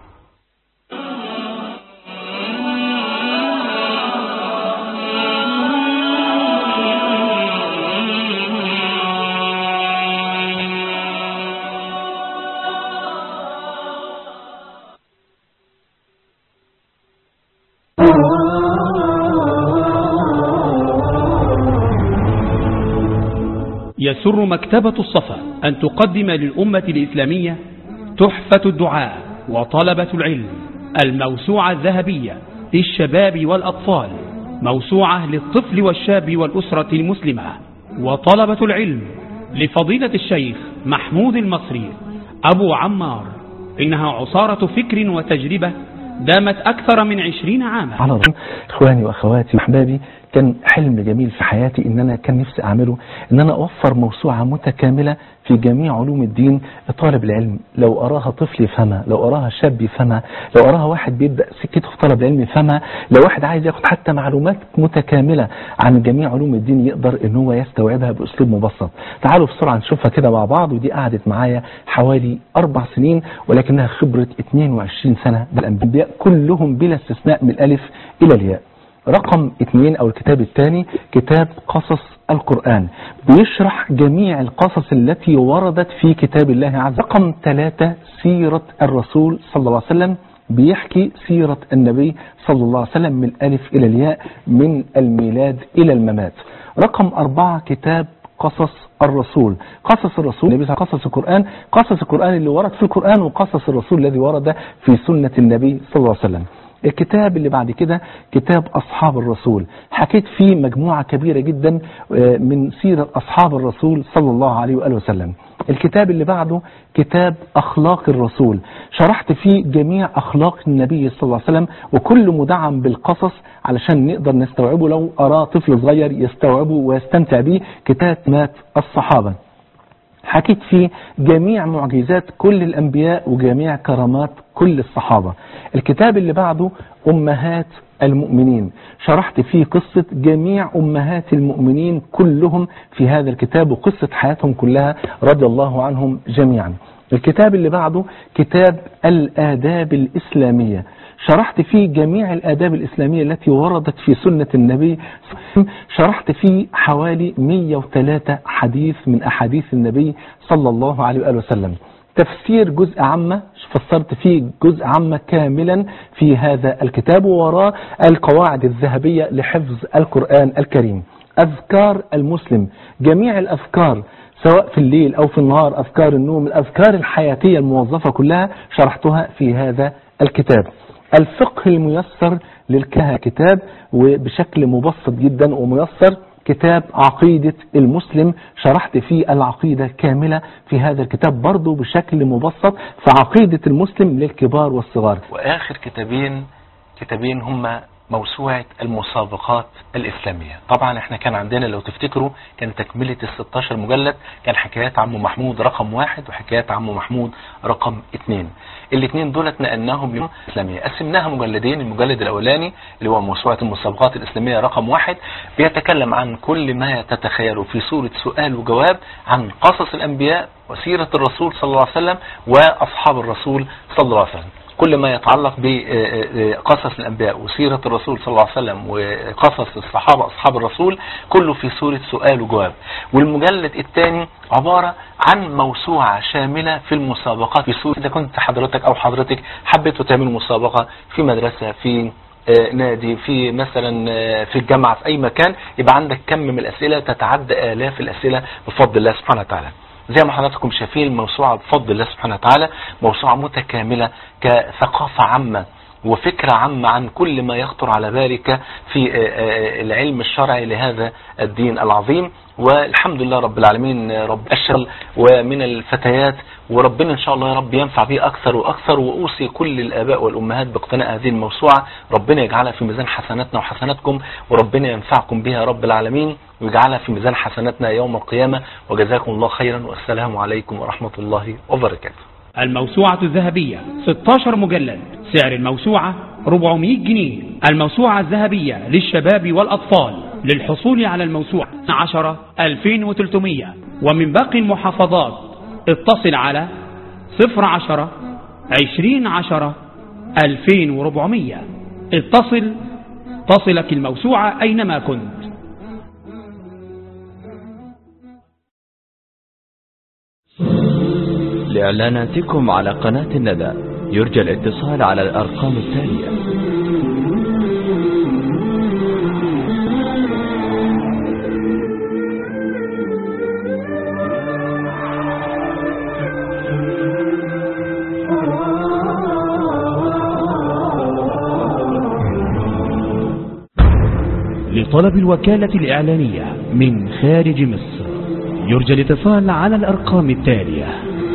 يسر مكتبة الصفا أن تقدم للأمة الإسلامية تحفة الدعاء وطلبة العلم الموسوعة الذهبية للشباب والأطفال موسوعة للطفل والشاب والأسرة المسلمة وطلبة العلم لفضيلة الشيخ محمود المصري أبو عمار إنها عصارة فكر وتجربة دامت أكثر من عشرين عاما على رأي إخواني وأخواتي وأحبابي كان حلم جميل في حياتي ان انا كان نفسي اعمله ان انا اوفر موسوعة متكاملة في جميع علوم الدين لطالب العلم لو اراها طفل يفهمها لو اراها شاب يفهمها لو اراها واحد بيبدأ سكته في طلب العلم يفهمها لو واحد عايز ياخد حتى معلومات متكاملة عن جميع علوم الدين يقدر ان هو يستوعبها باسلوب مبسط تعالوا بسرعة نشوفها كده مع بعض ودي قعدت معايا حوالي اربع سنين ولكنها خبرة 22 سنة الانبياء كلهم بلا استثناء من الالف الى الياء رقم اثنين او الكتاب الثاني كتاب قصص القرآن بيشرح جميع القصص التي وردت في كتاب الله عز وجل رقم ثلاثة سيرة الرسول صلى الله عليه وسلم بيحكي سيرة النبي صلى الله عليه وسلم من الألف إلى الياء من الميلاد إلى الممات رقم أربعة كتاب قصص الرسول قصص الرسول النبي صلى الله عليه وسلم قصص القرآن قصص القرآن اللي ورد في القرآن وقصص الرسول الذي ورد في سنة النبي صلى الله عليه وسلم الكتاب اللي بعد كده كتاب أصحاب الرسول حكيت فيه مجموعة كبيرة جدا من سيرة أصحاب الرسول صلى الله عليه وآله وسلم الكتاب اللي بعده كتاب أخلاق الرسول شرحت فيه جميع أخلاق النبي صلى الله عليه وسلم وكل مدعم بالقصص علشان نقدر نستوعبه لو أراه طفل صغير يستوعبه ويستمتع به كتاب مات الصحابة حكيت فيه جميع معجزات كل الأنبياء وجميع كرامات كل الصحابة الكتاب اللي بعده أمهات المؤمنين شرحت فيه قصة جميع أمهات المؤمنين كلهم في هذا الكتاب وقصة حياتهم كلها رضي الله عنهم جميعا الكتاب اللي بعده كتاب الآداب الإسلامية شرحت فيه جميع الآداب الإسلامية التي وردت في سنة النبي شرحت فيه حوالي 103 حديث من أحاديث النبي صلى الله عليه وآله وسلم تفسير جزء عامة فسرت فيه جزء عامة كاملا في هذا الكتاب ووراه القواعد الذهبية لحفظ القرآن الكريم أذكار المسلم جميع الأذكار سواء في الليل أو في النهار أذكار النوم الأذكار الحياتية الموظفة كلها شرحتها في هذا الكتاب الفقه الميسر للكهنة كتاب وبشكل مبسط جدا وميسر كتاب عقيدة المسلم شرحت فيه العقيدة كاملة في هذا الكتاب برضه بشكل مبسط في عقيدة المسلم للكبار والصغار وآخر كتابين كتابين هما موسوعة المسابقات الإسلامية طبعا احنا كان عندنا لو تفتكروا كان تكملة ال 16 مجلد كان حكايات عمو محمود رقم واحد وحكايات عمو محمود رقم اتنين الاثنين دولت نقلناهم للإسلامية قسمناها مجلدين المجلد الأولاني اللي هو موسوعة المسابقات الإسلامية رقم واحد بيتكلم عن كل ما تتخيله في صورة سؤال وجواب عن قصص الأنبياء وسيرة الرسول صلى الله عليه وسلم وأصحاب الرسول صلى الله عليه وسلم كل ما يتعلق بقصص الأنبياء وسيرة الرسول صلى الله عليه وسلم وقصص الصحابة أصحاب الرسول كله في صورة سؤال وجواب والمجلد الثاني عبارة عن موسوعة شاملة في المسابقات في صورة إذا كنت حضرتك أو حضرتك حبيتوا تعملوا مسابقة في مدرسة في نادي في مثلا في الجامعة في أي مكان يبقى عندك كم من الأسئلة تتعدى آلاف الأسئلة بفضل الله سبحانه وتعالى زي ما حضراتكم شايفين الموسوعة بفضل الله سبحانه وتعالى موسوعة متكاملة كثقافة عامة وفكرة عامة عن كل ما يخطر على بالك في العلم الشرعي لهذا الدين العظيم والحمد لله رب العالمين رب أشر ومن الفتيات وربنا إن شاء الله يا رب ينفع به أكثر وأكثر وأوصي كل الآباء والأمهات باقتناء هذه الموسوعة ربنا يجعلها في ميزان حسناتنا وحسناتكم وربنا ينفعكم بها يا رب العالمين ويجعلها في ميزان حسناتنا يوم القيامة وجزاكم الله خيرا والسلام عليكم ورحمة الله وبركاته الموسوعة الذهبية 16 مجلد سعر الموسوعة 400 جنيه الموسوعة الذهبية للشباب والأطفال للحصول على الموسوعة 10 2300 ومن باقي المحافظات اتصل على 010 20 10 2400 اتصل تصلك الموسوعة أينما كنت لإعلاناتكم على قناة الندى يرجى الاتصال على الأرقام التالية لطلب الوكالة الإعلانية من خارج مصر يرجى الاتصال على الأرقام التالية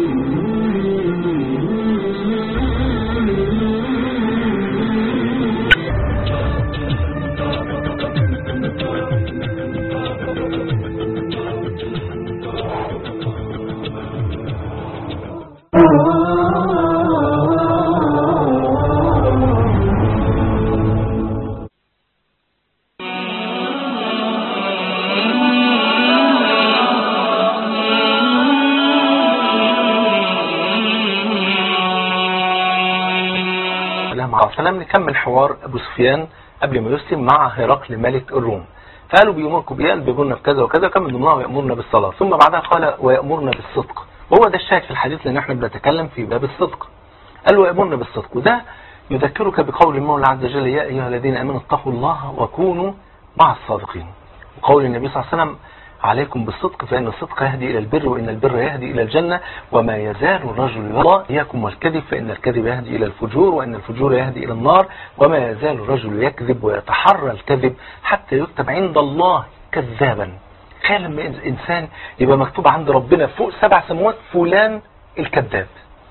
السلام نكمل حوار أبو سفيان قبل ما يسلم مع هرقل ملك الروم فقالوا بيأمركم بيان بيقولنا بكذا وكذا كان من ضمنها ويأمرنا بالصلاة ثم بعدها قال ويأمرنا بالصدق وهو ده الشاهد في الحديث لأن احنا بنتكلم في باب الصدق قال ويأمرنا بالصدق وده يذكرك بقول المولى عز وجل يا أيها الذين آمنوا اتقوا الله وكونوا مع الصادقين وقول النبي صلى الله عليه وسلم عليكم بالصدق فإن الصدق يهدي إلى البر وإن البر يهدي إلى الجنة وما يزال الرجل الله إياكم والكذب فإن الكذب يهدي إلى الفجور وإن الفجور يهدي إلى النار وما يزال الرجل يكذب ويتحرى الكذب حتى يكتب عند الله كذابا تخيل لما إنسان يبقى مكتوب عند ربنا فوق سبع سماوات فلان الكذاب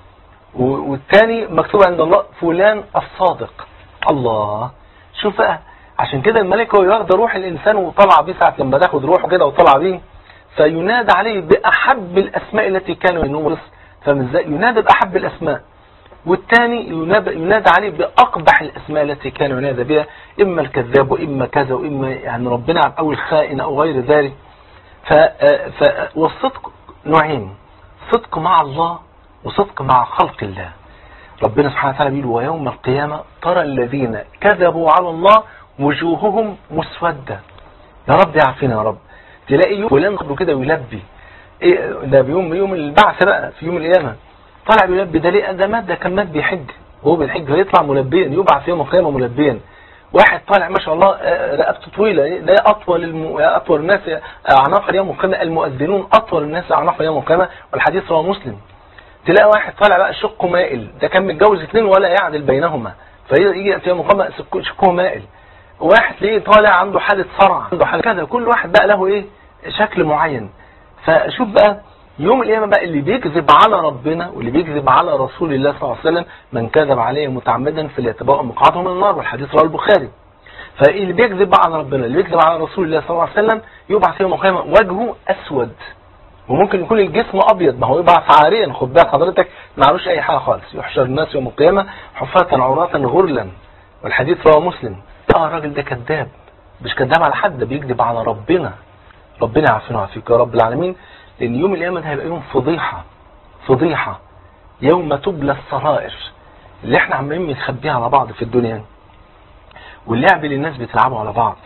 والثاني مكتوب عند الله فلان الصادق الله شوف بقى عشان كده الملك هو ياخد روح الإنسان وطلع بيه ساعة لما تاخد روحه كده وطلع بيه فينادى عليه بأحب الأسماء التي كانوا ينوم ينادى بأحب الأسماء والثاني ينادى, ينادى عليه بأقبح الأسماء التي كان ينادى بها إما الكذاب وإما كذا وإما يعني ربنا أو الخائن أو غير ذلك ف... ف... والصدق نوعين صدق مع الله وصدق مع خلق الله ربنا سبحانه وتعالى بيقول ويوم القيامة ترى الذين كذبوا على الله وجوههم مسودة يا رب يعافينا يا رب تلاقي يوم فلان قبله كده يلبي إيه ده بيوم يوم البعث بقى في يوم القيامة طالع بيلبي ده ليه ده مات ده كان مات بيحج وهو بيحج هيطلع ملبيا يبعث يوم القيامة ملبيا واحد طالع ما شاء الله رقبته طويلة ده أطول الم... أطول الناس أعناق يوم القيامة المؤذنون أطول الناس أعناق يوم القيامة والحديث رواه مسلم تلاقي واحد طالع بقى شقه مائل ده كان متجوز اثنين ولا يعدل بينهما فيجي في يوم القيامة شقه مائل واحد ليه طالع عنده حالة صرع عنده حالة كذا كل واحد بقى له ايه شكل معين فشوف بقى يوم القيامة بقى اللي بيكذب على ربنا واللي بيكذب على رسول الله صلى الله عليه وسلم من كذب عليه متعمدا فليتبوأ مقعده من النار والحديث رواه البخاري فاللي بيكذب بقى على ربنا اللي بيكذب على رسول الله صلى الله عليه وسلم يبعث يوم القيامة وجهه اسود وممكن يكون الجسم ابيض ما هو يبعث عاريا خد بالك حضرتك ما عملوش اي حاجه خالص يحشر الناس يوم القيامه حفاة عراة غرلا والحديث رواه مسلم اه الراجل ده كذاب مش كذاب على حد ده بيكذب على ربنا ربنا يعافينا ويعافيك يا رب العالمين لان يوم القيامه ده هيبقى يوم فضيحه فضيحه يوم تبلى السرائر اللي احنا عمالين بنخبيها على بعض في الدنيا واللعب اللي الناس بتلعبوا على بعض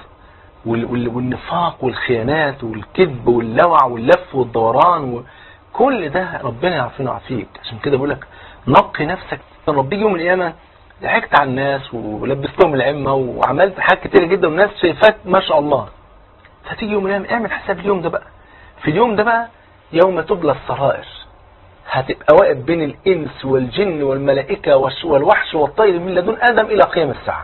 والنفاق والخيانات والكذب واللوع واللف والدوران كل ده ربنا يعافينا ويعافيك عشان كده بقول لك نقي نفسك ربي يوم القيامه ضحكت على الناس ولبستهم العمة وعملت حاجات كتير جدا والناس شايفاك ما شاء الله فتيجي يوم القيامة اعمل حساب اليوم ده بقى في اليوم ده بقى يوم تبلى السرائر هتبقى واقف بين الإنس والجن والملائكة والش- والوحش والطير من لدن آدم إلى قيام الساعة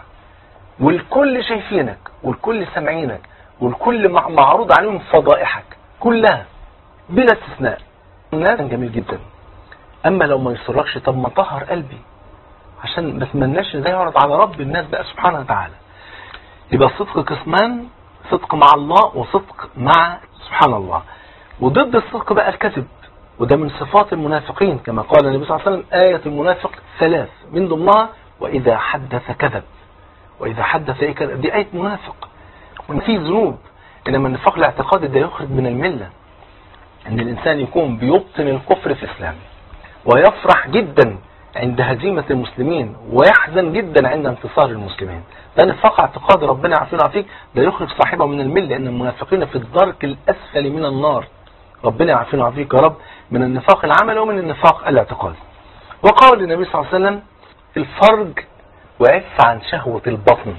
والكل شايفينك والكل سامعينك والكل مع- معروض عليهم فضائحك كلها بلا استثناء الناس كان جميل جدا اما لو ما يسركش طب ما طهر قلبي عشان ما اتمناش ان ده يعرض على رب الناس بقى سبحانه وتعالى يبقى الصدق قسمان صدق مع الله وصدق مع سبحان الله وضد الصدق بقى الكذب وده من صفات المنافقين كما قال النبي صلى الله عليه وسلم آية المنافق ثلاث من ضمنها وإذا حدث كذب وإذا حدث إيه كذب دي آية منافق وإن في ذنوب إنما النفاق الاعتقادي ده يخرج من الملة ان الانسان يكون بيبطن الكفر في اسلامه ويفرح جدا عند هزيمة المسلمين ويحزن جدا عند انتصار المسلمين ده نفاق اعتقاد ربنا يعافينا فيك ده يخرج صاحبه من الملة لان المنافقين في الدرك الاسفل من النار ربنا يعافينا ويعافيك يا رب من النفاق العملي ومن النفاق الاعتقادي وقال النبي صلى الله عليه وسلم الفرج وعف عن شهوة البطن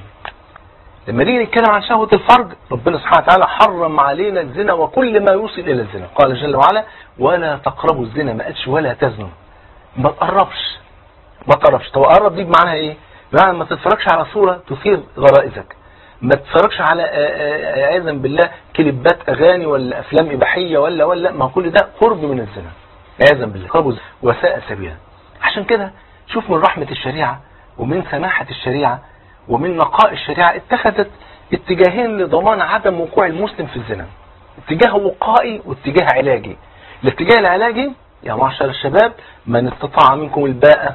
لما نيجي نتكلم عن شهوة الفرج ربنا سبحانه وتعالى حرم علينا الزنا وكل ما يوصل إلى الزنا قال جل وعلا ولا تقربوا الزنا ما قالش ولا تزنوا ما تقربش ما تقربش طب قرب دي بمعناها ايه بمعنى ما تتفرجش على صورة تثير غرائزك ما تتفرجش على آه، آه، عياذا بالله كليبات اغاني ولا افلام اباحيه ولا ولا ما كل ده قرب من الزنا عياذا بالله قرب الزنا وساء سبيلا عشان كده شوف من رحمه الشريعه ومن سماحه الشريعه ومن نقاء الشريعه اتخذت اتجاهين لضمان عدم وقوع المسلم في الزنا اتجاه وقائي واتجاه علاجي الاتجاه العلاجي يا معشر الشباب من استطاع منكم الباءة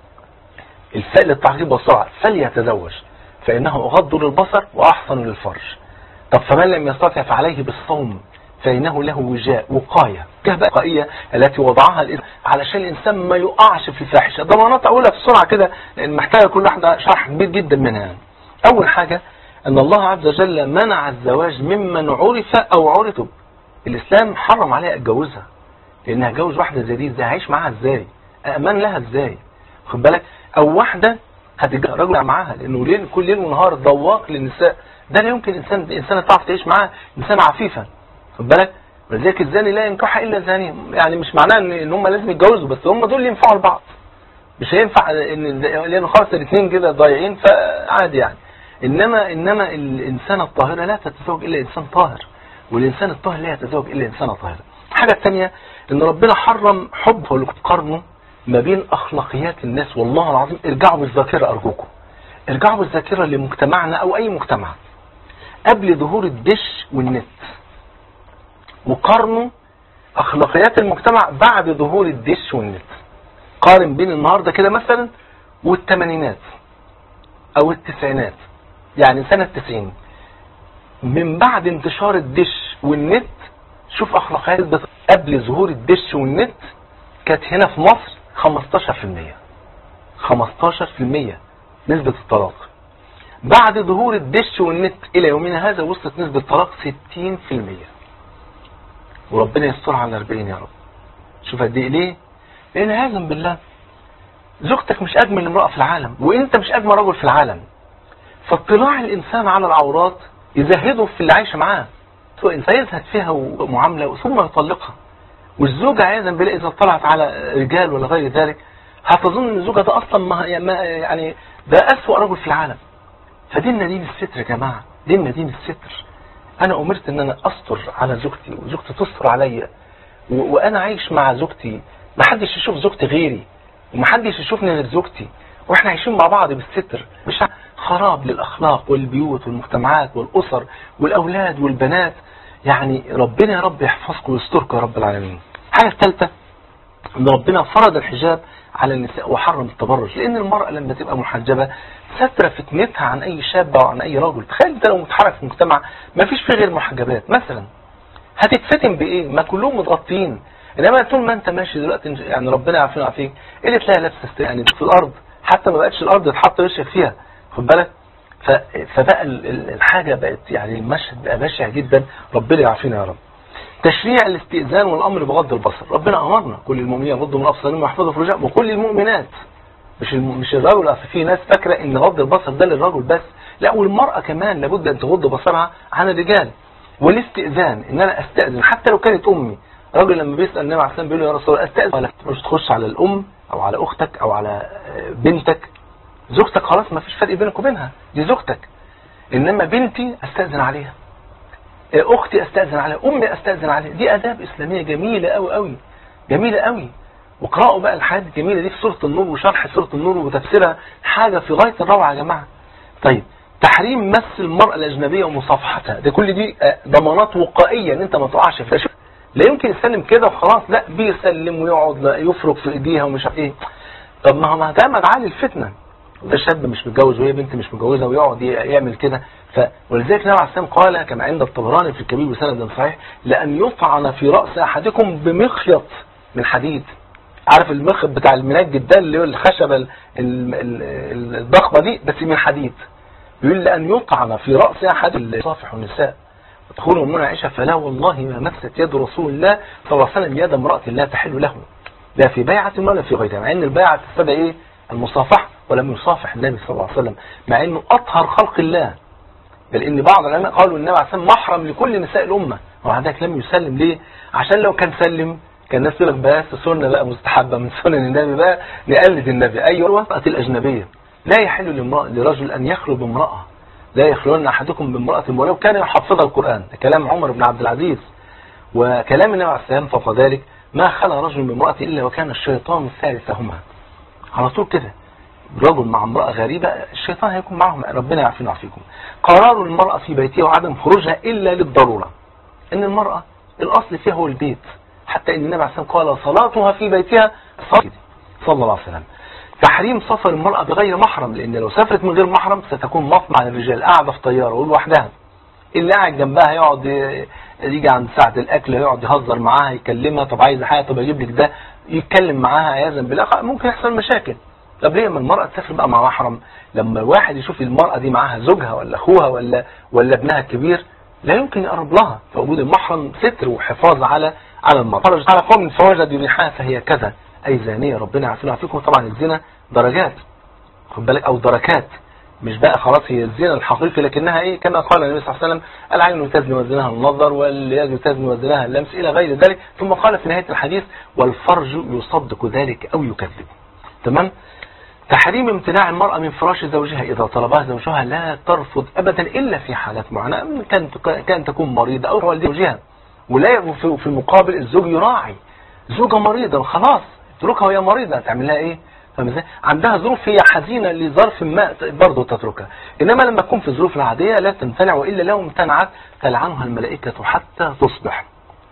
الفاء للتعقيب والسرعة فليتزوج فإنه أغض للبصر وأحسن للفرج طب فمن لم يستطع فعليه بالصوم فإنه له وجاء وقاية الجهة بقى الوقائية التي وضعها الإنسان علشان الإنسان ما يقعش في الفاحشة ضمانات أقولها بسرعة كده لأن محتاجة كل واحدة شرح كبير جدا منها أول حاجة أن الله عز وجل منع الزواج ممن عرف أو عرف الإسلام حرم عليها أتجوزها لأن هتجوز واحدة زي دي ازاي هعيش معاها ازاي أأمن لها ازاي خد بالك أو واحدة هتتجوز راجل معاها لأنه ليل كل ليل ونهار ضواق للنساء ده لا يمكن إنسان إنسانة تعرف تعيش معاه إنسان عفيفة خد بالك ولذلك الزاني لا ينكح إلا زانية يعني مش معناه إن إن هم لازم يتجوزوا بس هم دول اللي ينفعوا لبعض مش هينفع ان لان خلاص الاثنين كده ضايعين فعادي يعني انما انما الانسان الطاهره لا تتزوج الا انسان طاهر والانسان الطاهر لا يتزوج الا انسانه طاهره الحاجه الثانيه ان ربنا حرم حب وقارنه ما بين اخلاقيات الناس والله العظيم ارجعوا بالذاكره ارجوكم ارجعوا بالذاكره لمجتمعنا او اي مجتمع قبل ظهور الدش والنت وقارنوا اخلاقيات المجتمع بعد ظهور الدش والنت قارن بين النهارده كده مثلا والثمانينات او التسعينات يعني سنة 90 من بعد انتشار الدش والنت شوف اخلاقيات بس قبل ظهور الدش والنت كانت هنا في مصر 15% 15% نسبة الطلاق بعد ظهور الدش والنت الى يومنا هذا وصلت نسبة الطلاق 60% وربنا يستر على 40 يا رب شوف قد ايه ليه لان عياذا بالله زوجتك مش اجمل امرأة في العالم وانت مش اجمل رجل في العالم فاطلاع الانسان على العورات يزهده في اللي عايش معاه فيزهد فيها معاملة ثم يطلقها والزوجة عياذا بالله اذا اطلعت على رجال ولا غير ذلك هتظن ان الزوجة ده اصلا ما يعني ده اسوأ رجل في العالم فديننا دين الستر يا جماعة ديننا دين الستر انا امرت ان انا استر على زوجتي وزوجتي تستر عليا وانا عايش مع زوجتي ما حدش يشوف زوجتي غيري وما حدش يشوفني غير زوجتي واحنا عايشين مع بعض بالستر مش خراب للاخلاق والبيوت والمجتمعات والاسر والاولاد والبنات يعني ربنا يا رب يحفظكم ويستركم يا رب العالمين الحاجه الثالثه ان ربنا فرض الحجاب على النساء وحرم التبرج لان المرأة لما تبقى محجبة ستر فتنتها عن اي شاب او عن اي رجل تخيل انت لو متحرك في مجتمع ما فيش فيه غير محجبات مثلا هتتفتن بايه ما كلهم متغطين انما طول ما انت ماشي دلوقتي يعني ربنا يعافينا ويعافيك ايه اللي تلاقي لابسه يعني في الارض حتى ما بقتش الارض تحط وشك فيها خد بالك فبقى الحاجة بقت يعني المشهد بقى بشع جدا ربنا يعافينا يا رب تشريع الاستئذان والامر بغض البصر ربنا امرنا كل المؤمنين يغضوا من ابصارهم ويحفظوا فروجهم وكل المؤمنات مش الم... مش الرجل اصل في ناس فاكره ان غض البصر ده للرجل بس لا والمراه كمان لابد ان تغض بصرها عن الرجال والاستئذان ان انا استاذن حتى لو كانت امي راجل لما بيسال النبي عليه السلام بيقول له يا رسول الله استاذن ولا مش تخش على الام او على اختك او على آه، بنتك زوجتك خلاص ما فيش فرق بينك وبينها دي زوجتك انما بنتي استاذن عليها آه، اختي استاذن عليها امي استاذن عليها دي اداب اسلاميه جميله قوي قوي جميله قوي واقرأوا بقى الحاجات الجميلة دي في سورة النور وشرح سورة النور وتفسيرها حاجة في غاية الروعة يا جماعة طيب تحريم مس المرأة الأجنبية ومصافحتها ده كل دي آه، ضمانات وقائية ان انت ما تقعش في شيء لا يمكن يسلم كده وخلاص لا بيسلم ويقعد لا يفرك في ايديها ومش عارف ايه طب ما هو ما ده مدعاه للفتنة ده شاب مش متجوز وهي بنت مش متجوزة ويقعد ي- يعمل كده ف ولذلك النبي عليه السلام قال كما عند الطبراني في الكبير بسند صحيح لأن يطعن في رأس أحدكم بمخيط من حديد عارف المخ بتاع المنجد ده اللي هو الخشبة ال- ال- ال- الضخمة دي بس من حديد يقول لأن يطعن في رأس أحد الصافح النساء تقول أمنا عائشة فلا والله ما مست يد رسول الله صلى الله عليه وسلم يد امرأة لا تحل له لا في بيعة ولا في غيرها مع أن البيعة تستدعي إيه المصافحة ولم يصافح النبي صلى الله عليه وسلم مع أنه أطهر خلق الله بل ان بعض العلماء قالوا النبي عليه السلام محرم لكل نساء الامه ومع ذلك لم يسلم ليه عشان لو كان سلم كان الناس تقول لك بس سنه بقى مستحبه من سنن النبي بقى نقلد النبي ايوه الوطأة الاجنبيه لا يحل لامرأة لرجل ان يخلو بامراه لا يخلون احدكم بامراه ولو كان يحفظها القران ده كلام عمر بن عبد العزيز وكلام النبي عليه السلام فوق ذلك ما خلى رجل بامراه الا وكان الشيطان ثالثهما على طول كده رجل مع امرأة غريبة الشيطان هيكون معهم ربنا يعافينا ويعافيكم قرار المرأة في بيتها وعدم خروجها إلا للضرورة إن المرأة الأصل فيها هو البيت حتى إن النبي عليه الصلاة والسلام قال صلاتها في بيتها صلاة صلى الله عليه وسلم تحريم سفر المرأة بغير محرم لأن لو سافرت من غير محرم ستكون مطمع للرجال قاعدة في طيارة ولوحدها اللي قاعد جنبها يقعد ي- يجي عند ساعة الأكل يقعد يهزر معاها يكلمها طب عايزة حاجة طب أجيب لك ده يتكلم معاها عياذا بالله ممكن يحصل مشاكل طب ليه ما المرأة تسافر بقى مع محرم لما الواحد يشوف المرأة دي معاها زوجها ولا أخوها ولا ولا ابنها الكبير لا يمكن يقرب لها فوجود المحرم ستر وحفاظ على على المرأة خرج على قوم فوجدوا ريحها فهي كذا أي زانية ربنا يعافينا ويعافيكم طبعا الزنا درجات خد بالك أو دركات مش بقى خلاص هي الزنا الحقيقي لكنها ايه كما قال النبي صلى الله عليه وسلم العين تزني وزنها النظر واليد تزني وزنها اللمس الى غير ذلك ثم قال في نهايه الحديث والفرج يصدق ذلك او يكذب تمام تحريم امتناع المرأة من فراش زوجها إذا طلبها زوجها لا ترفض أبدا إلا في حالات معينة كان كان تكون مريضة أو والدة زوجها ولا في في المقابل الزوج يراعي زوجها مريضة خلاص اتركها وهي مريضة تعمل لها إيه فاهم ازاي؟ عندها ظروف هي حزينة لظرف ما برضه تتركها إنما لما تكون في الظروف العادية لا تمتنع وإلا لو امتنعت تلعنها الملائكة حتى تصبح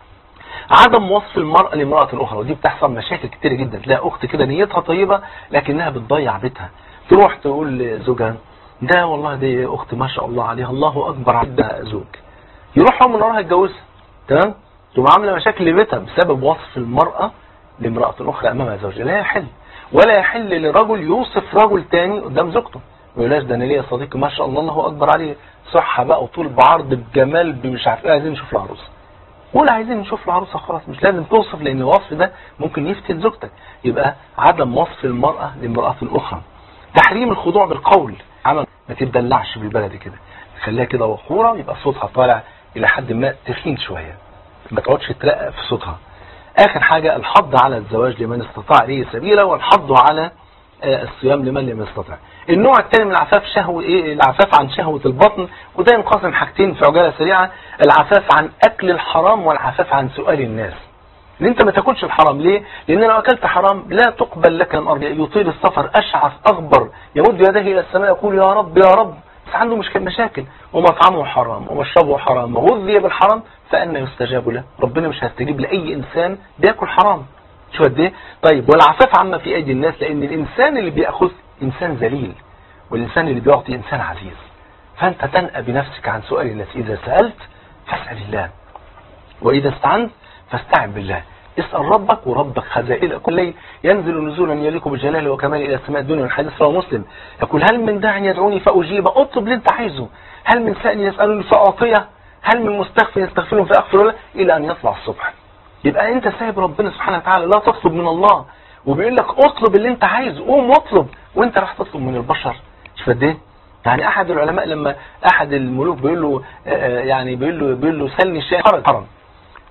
عدم وصف المرأة لامرأة أخرى ودي بتحصل مشاكل كتير جدا تلاقي أخت كده نيتها طيبة لكنها بتضيع بيتها تروح تقول لزوجها ده والله دي أخت ما شاء الله عليها الله أكبر عندها زوج يروح هو من وراها يتجوزها تمام تبقى عاملة مشاكل لبيتها بسبب وصف المرأة لامرأة أخرى أمام زوجها لا يحل ولا يحل لرجل يوصف رجل تاني قدام زوجته ما يقولهاش ده انا ليا صديقي ما شاء الله الله اكبر عليه صحه بقى وطول بعرض بجمال مش عارف ايه عايزين نشوف العروسه قول عايزين نشوف العروسه خلاص مش لازم توصف لان الوصف ده ممكن يفتن زوجتك يبقى عدم وصف المرأة لامرأة أخرى تحريم الخضوع بالقول عمل ما تدلعش بالبلدي كده خليها كده وقورة ويبقى صوتها طالع إلى حد ما تخين شوية ما تقعدش ترقق في صوتها آخر حاجة الحض على الزواج لمن استطاع إليه سبيلا والحض على آه، الصيام لمن لم يستطع النوع الثاني من العفاف شهوة ايه العفاف عن شهوة البطن وده ينقسم حاجتين في عجالة سريعة العفاف عن اكل الحرام والعفاف عن سؤال الناس ان انت ما تاكلش الحرام ليه لان لو اكلت حرام لا تقبل لك الارض يطيل السفر اشعث اغبر يمد يديه الى السماء يقول يا رب يا رب بس عنده مشكلة مشاكل ومطعمه حرام ومشربه حرام وغذي بالحرام فأنا يستجاب له ربنا مش هيستجيب لأي إنسان بياكل حرام شو قد ايه طيب والعفاف عما في ايدي الناس لان الانسان اللي بياخذ انسان ذليل والانسان اللي بيعطي انسان عزيز فانت تنأى بنفسك عن سؤال الناس اذا سألت فاسأل الله واذا استعنت فاستعن بالله اسأل ربك وربك خزائن كل ليل ينزل نزولا يليق بجلاله وكماله إلى السماء الدنيا والحديث رواه مسلم يقول هل من داع يدعوني فأجيب اطلب اللي انت عايزه هل من سائل يسألني فأعطيه هل من مستغفر يستغفرني فأغفر له إلى أن يطلع الصبح يبقى انت سايب ربنا سبحانه وتعالى لا تطلب من الله وبيقول لك اطلب اللي انت عايزه قوم واطلب وانت راح تطلب من البشر مش قد ايه يعني احد العلماء لما احد الملوك بيقول له آه، يعني بيقول له بيقول له سلني شيء خرج حرم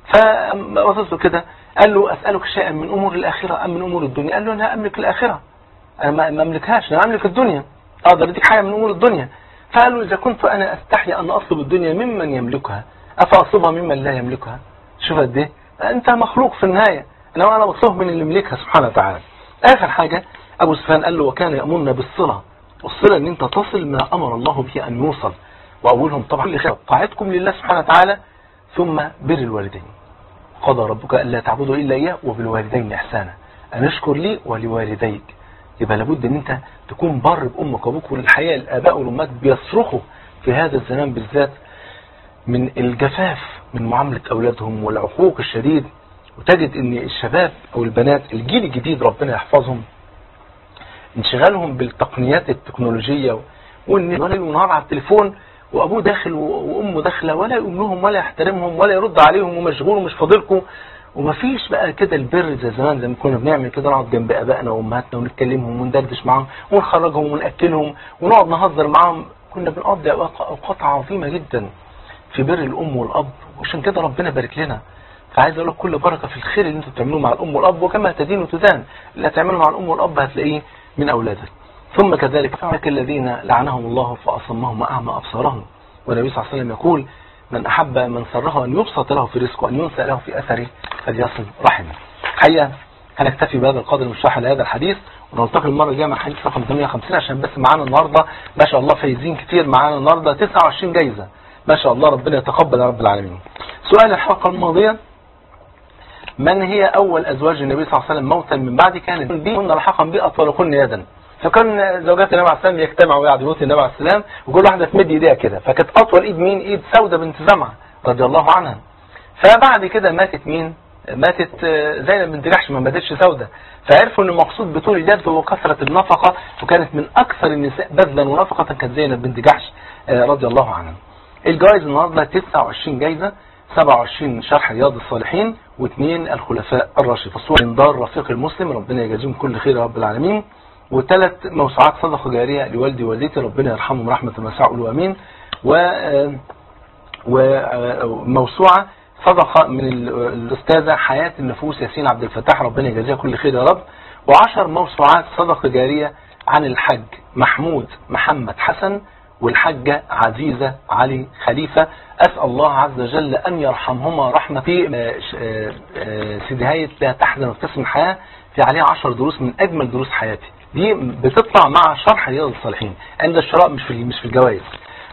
فوصلت له كده قال له اسالك شيئا من امور الاخره ام من امور الدنيا قال له انا املك الاخره انا ما ما املكهاش انا املك الدنيا اقدر اديك حاجه من امور الدنيا فقال له اذا كنت انا استحي ان اطلب الدنيا ممن يملكها افاطلبها ممن لا يملكها شوف قد ايه انت مخلوق في النهايه انما انا بطلب من اللي يملكها سبحانه وتعالى اخر حاجه ابو سفيان قال له وكان يامرنا بالصله والصله ان انت تصل ما امر الله به ان يوصل واولهم طبعا كل خير طاعتكم لله سبحانه وتعالى ثم بر الوالدين قضى ربك الا تعبدوا الا اياه وبالوالدين احسانا ان اشكر لي ولوالديك يبقى لابد ان انت تكون بر بامك وابوك والحقيقه الاباء والامهات بيصرخوا في هذا الزمان بالذات من الجفاف من معامله اولادهم والعقوق الشديد وتجد ان الشباب او البنات الجيل الجديد ربنا يحفظهم انشغالهم بالتقنيات التكنولوجيه وان ليل ونهار على التليفون وابوه داخل وامه داخله ولا يقوم لهم ولا يحترمهم ولا يرد عليهم ومشغول ومش فاضلكم ومفيش بقى كده البر زي زمان زي ما كنا بنعمل كده نقعد جنب ابائنا وامهاتنا ونتكلمهم وندردش معاهم ونخرجهم وناكلهم ونقعد نهزر معاهم كنا بنقضي اوقات عظيمه جدا في بر الام والاب وعشان كده ربنا بارك لنا فعايز اقول لك كل بركه في الخير اللي انتوا بتعملوه مع الام والاب وكما تدين وتدان اللي هتعمله مع الام والاب هتلاقيه من اولادك ثم كذلك فعلك الذين لعنهم الله فاصمهم واعمى ابصارهم والنبي صلى الله عليه وسلم يقول من احب من سره ان يبسط له في رزقه وان ينسى له في اثره فليصل رحمه حقيقه هنكتفي بهذا القدر من الشرح لهذا الحديث ونلتقي المره الجايه مع حديث رقم 58 عشان بس معانا النهارده ما شاء الله فايزين كتير معانا النهارده 29 جايزه ما شاء الله ربنا يتقبل يا رب العالمين سؤال الحلقه الماضيه من هي أول أزواج النبي صلى الله عليه وسلم موتا من بعد كانت بهن لحقا بأطولكن يدا فكان زوجات النبي عليه السلام يجتمعوا ويقعدوا يموت النبي عليه السلام وكل واحدة تمد ايديها كده فكانت أطول ايد مين ايد سودة بنت زمعة رضي الله عنها فبعد كده ماتت مين ماتت زينب بنت جحش ما ماتتش سودة فعرفوا ان المقصود بطول اليد هو كثرة النفقة وكانت من أكثر النساء بذلا ونفقة كانت زينب بنت جحش رضي الله عنها الجوائز النهارده 29 جايزة 27 شرح رياض الصالحين واثنين الخلفاء الراشدين فصور من دار رفيق المسلم ربنا يجازيهم كل خير يا رب العالمين وثلاث موسوعات صدقه جاريه لوالدي ووالدتي ربنا يرحمهم رحمه واسعه له امين و وموسوعه صدقه من الاستاذه حياه النفوس ياسين عبد الفتاح ربنا يجازيها كل خير يا رب وعشر موسوعات صدقه جاريه عن الحج محمود محمد حسن والحجة عزيزة علي خليفة أسأل الله عز وجل أن يرحمهما رحمة في سيدي هاية لا تحزن وابتسم الحياة في عليها عشر دروس من أجمل دروس حياتي دي بتطلع مع شرح رياض الصالحين عند الشراء مش في مش في الجوائز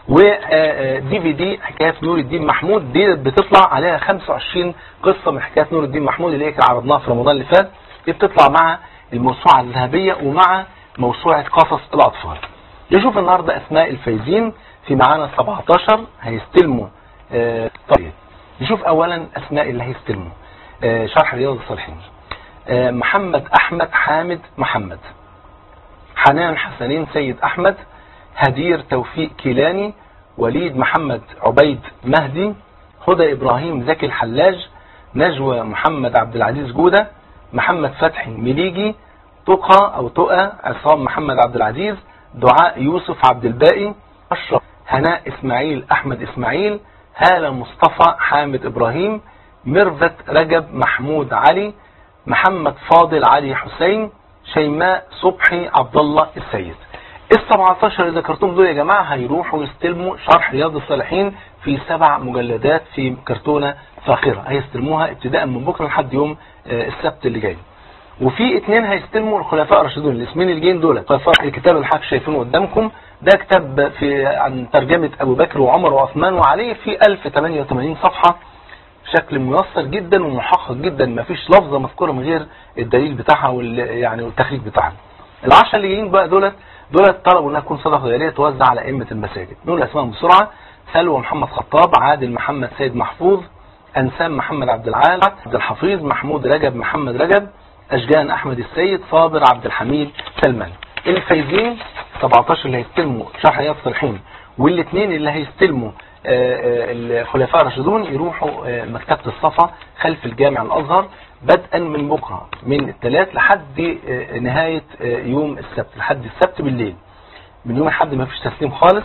ودي في دي حكاية نور الدين محمود دي بتطلع عليها 25 قصة من حكاية نور الدين محمود اللي هي كان عرضناها في رمضان اللي فات دي بتطلع مع الموسوعة الذهبية ومع موسوعة قصص الأطفال نشوف النهاردة أسماء الفايزين في معانا 17 هيستلموا آه طيب نشوف أولا أسماء اللي هيستلموا آه شرح رياض الصالحين آه محمد أحمد حامد محمد حنان حسنين سيد أحمد هدير توفيق كيلاني وليد محمد عبيد مهدي هدى إبراهيم زكي الحلاج نجوى محمد عبد العزيز جودة محمد فتحي مليجي تقى أو تقى عصام محمد عبد العزيز دعاء يوسف عبد الباقي أشرف هناء إسماعيل أحمد إسماعيل هالة مصطفى حامد إبراهيم ميرفت رجب محمود علي محمد فاضل علي حسين شيماء صبحي عبد الله السيد ال 17 اللي ذكرتهم دول يا جماعة هيروحوا يستلموا شرح رياض الصالحين في سبع مجلدات في كرتونة فاخرة هيستلموها ابتداء من بكرة لحد يوم السبت اللي جاي وفي اثنين هيستلموا الخلفاء الراشدون الاسمين اللي جايين دول الكتاب اللي حضرتك شايفينه قدامكم ده كتاب في عن ترجمة ابو بكر وعمر وعثمان وعليه في 1088 صفحة بشكل ميسر جدا ومحقق جدا ما فيش لفظة مذكورة من غير الدليل بتاعها وال يعني والتخريج بتاعها العشرة اللي جايين بقى دولت دولت طلبوا انها تكون صدقة جارية توزع على ائمة المساجد نقول اسمائهم بسرعة سلوى محمد خطاب عادل محمد سيد محفوظ انسام محمد عبد العال عبد الحفيظ محمود رجب محمد رجب أشجان أحمد السيد صابر عبد الحميد سلمان الفايزين 17 اللي هيستلموا شرح رياض الصالحين والاثنين اللي هيستلموا الخلفاء الراشدون يروحوا مكتبة الصفا خلف الجامع الأزهر بدءا من بكرة من الثلاث لحد نهاية يوم السبت لحد السبت بالليل من يوم الحد ما فيش تسليم خالص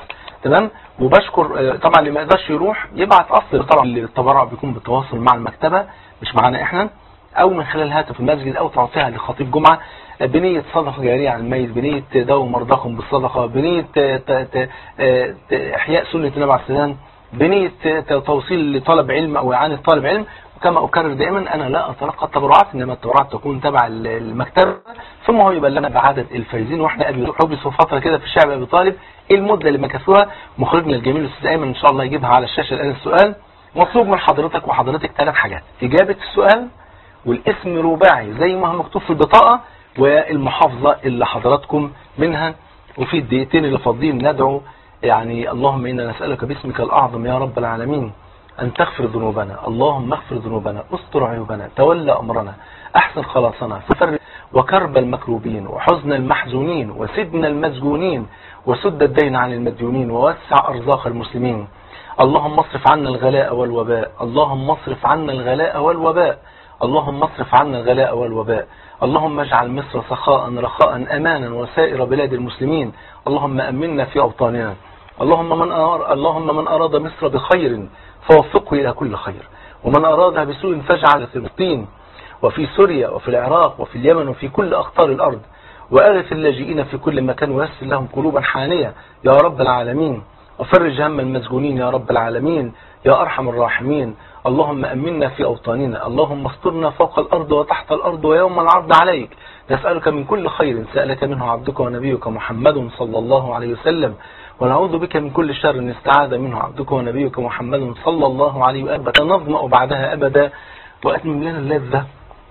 تمام وبشكر آه، طبعا اللي ما يقدرش يروح يبعت اصل طبعا التبرع بيكون بالتواصل مع المكتبه مش معانا احنا او من خلال هاتف المسجد او تعطيها لخطيب جمعه آه، بنيه صدقه جاريه على الميت بنيه داووا مرضاكم بالصدقه بنيه آه، ت- ت- آه، ت- احياء سنه النبي عليه السلام بنيه ت- توصيل لطلب علم او اعانه طالب علم وكما اكرر دائما انا لا اتلقى التبرعات انما التبرعات تكون تبع ال- المكتبه ثم هو يبلغنا بعدد الفايزين واحنا ابي حبسوا فتره كده في الشعب ابي طالب ايه المده اللي مكثوها مخرجنا الجميل الاستاذ ايمن ان شاء الله يجيبها على الشاشه الان السؤال مطلوب من حضرتك وحضرتك ثلاث حاجات اجابه السؤال والاسم رباعي زي ما هو مكتوب في البطاقه والمحافظه اللي حضراتكم منها وفي الدقيقتين اللي فاضلين ندعو يعني اللهم انا نسالك باسمك الاعظم يا رب العالمين أن تغفر ذنوبنا اللهم اغفر ذنوبنا استر عيوبنا تولى أمرنا أحسن خلاصنا ففرج وكرب المكروبين وحزن المحزونين وسدن المسجونين وسد الدين عن المديونين ووسع أرزاق المسلمين اللهم اصرف عنا الغلاء والوباء اللهم اصرف عنا الغلاء والوباء اللهم اصرف عنا الغلاء والوباء اللهم اجعل مصر سخاء رخاء أمانا وسائر بلاد المسلمين اللهم أمنا في أوطاننا اللهم من أراد, اللهم من أراد مصر بخير فوفقه إلى كل خير ومن أرادها بسوء فاجعل في فلسطين وفي سوريا وفي العراق وفي اليمن وفي كل أقطار الأرض وأغث اللاجئين في كل مكان ويسر لهم قلوبا حانية يا رب العالمين وفرج هم المسجونين يا رب العالمين يا أرحم الراحمين اللهم أمنا في أوطاننا اللهم استرنا فوق الأرض وتحت الأرض ويوم العرض عليك نسألك من كل خير سألك منه عبدك ونبيك محمد صلى الله عليه وسلم ونعوذ بك من كل شر استعاذ منه عبدك ونبيك محمد صلى الله عليه وسلم نظمأ بعدها أبدا وأتمم لنا اللذة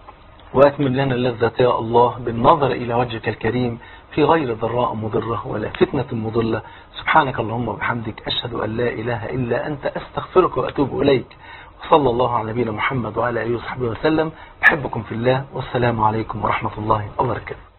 وأتمم لنا اللذة يا الله بالنظر إلى وجهك الكريم في غير ضراء مضرة ولا فتنة مضلة سبحانك اللهم وبحمدك أشهد أن لا إله إلا أنت أستغفرك وأتوب إليك وصلى الله على نبينا محمد وعلى آله وصحبه وسلم أحبكم في الله والسلام عليكم ورحمة الله وبركاته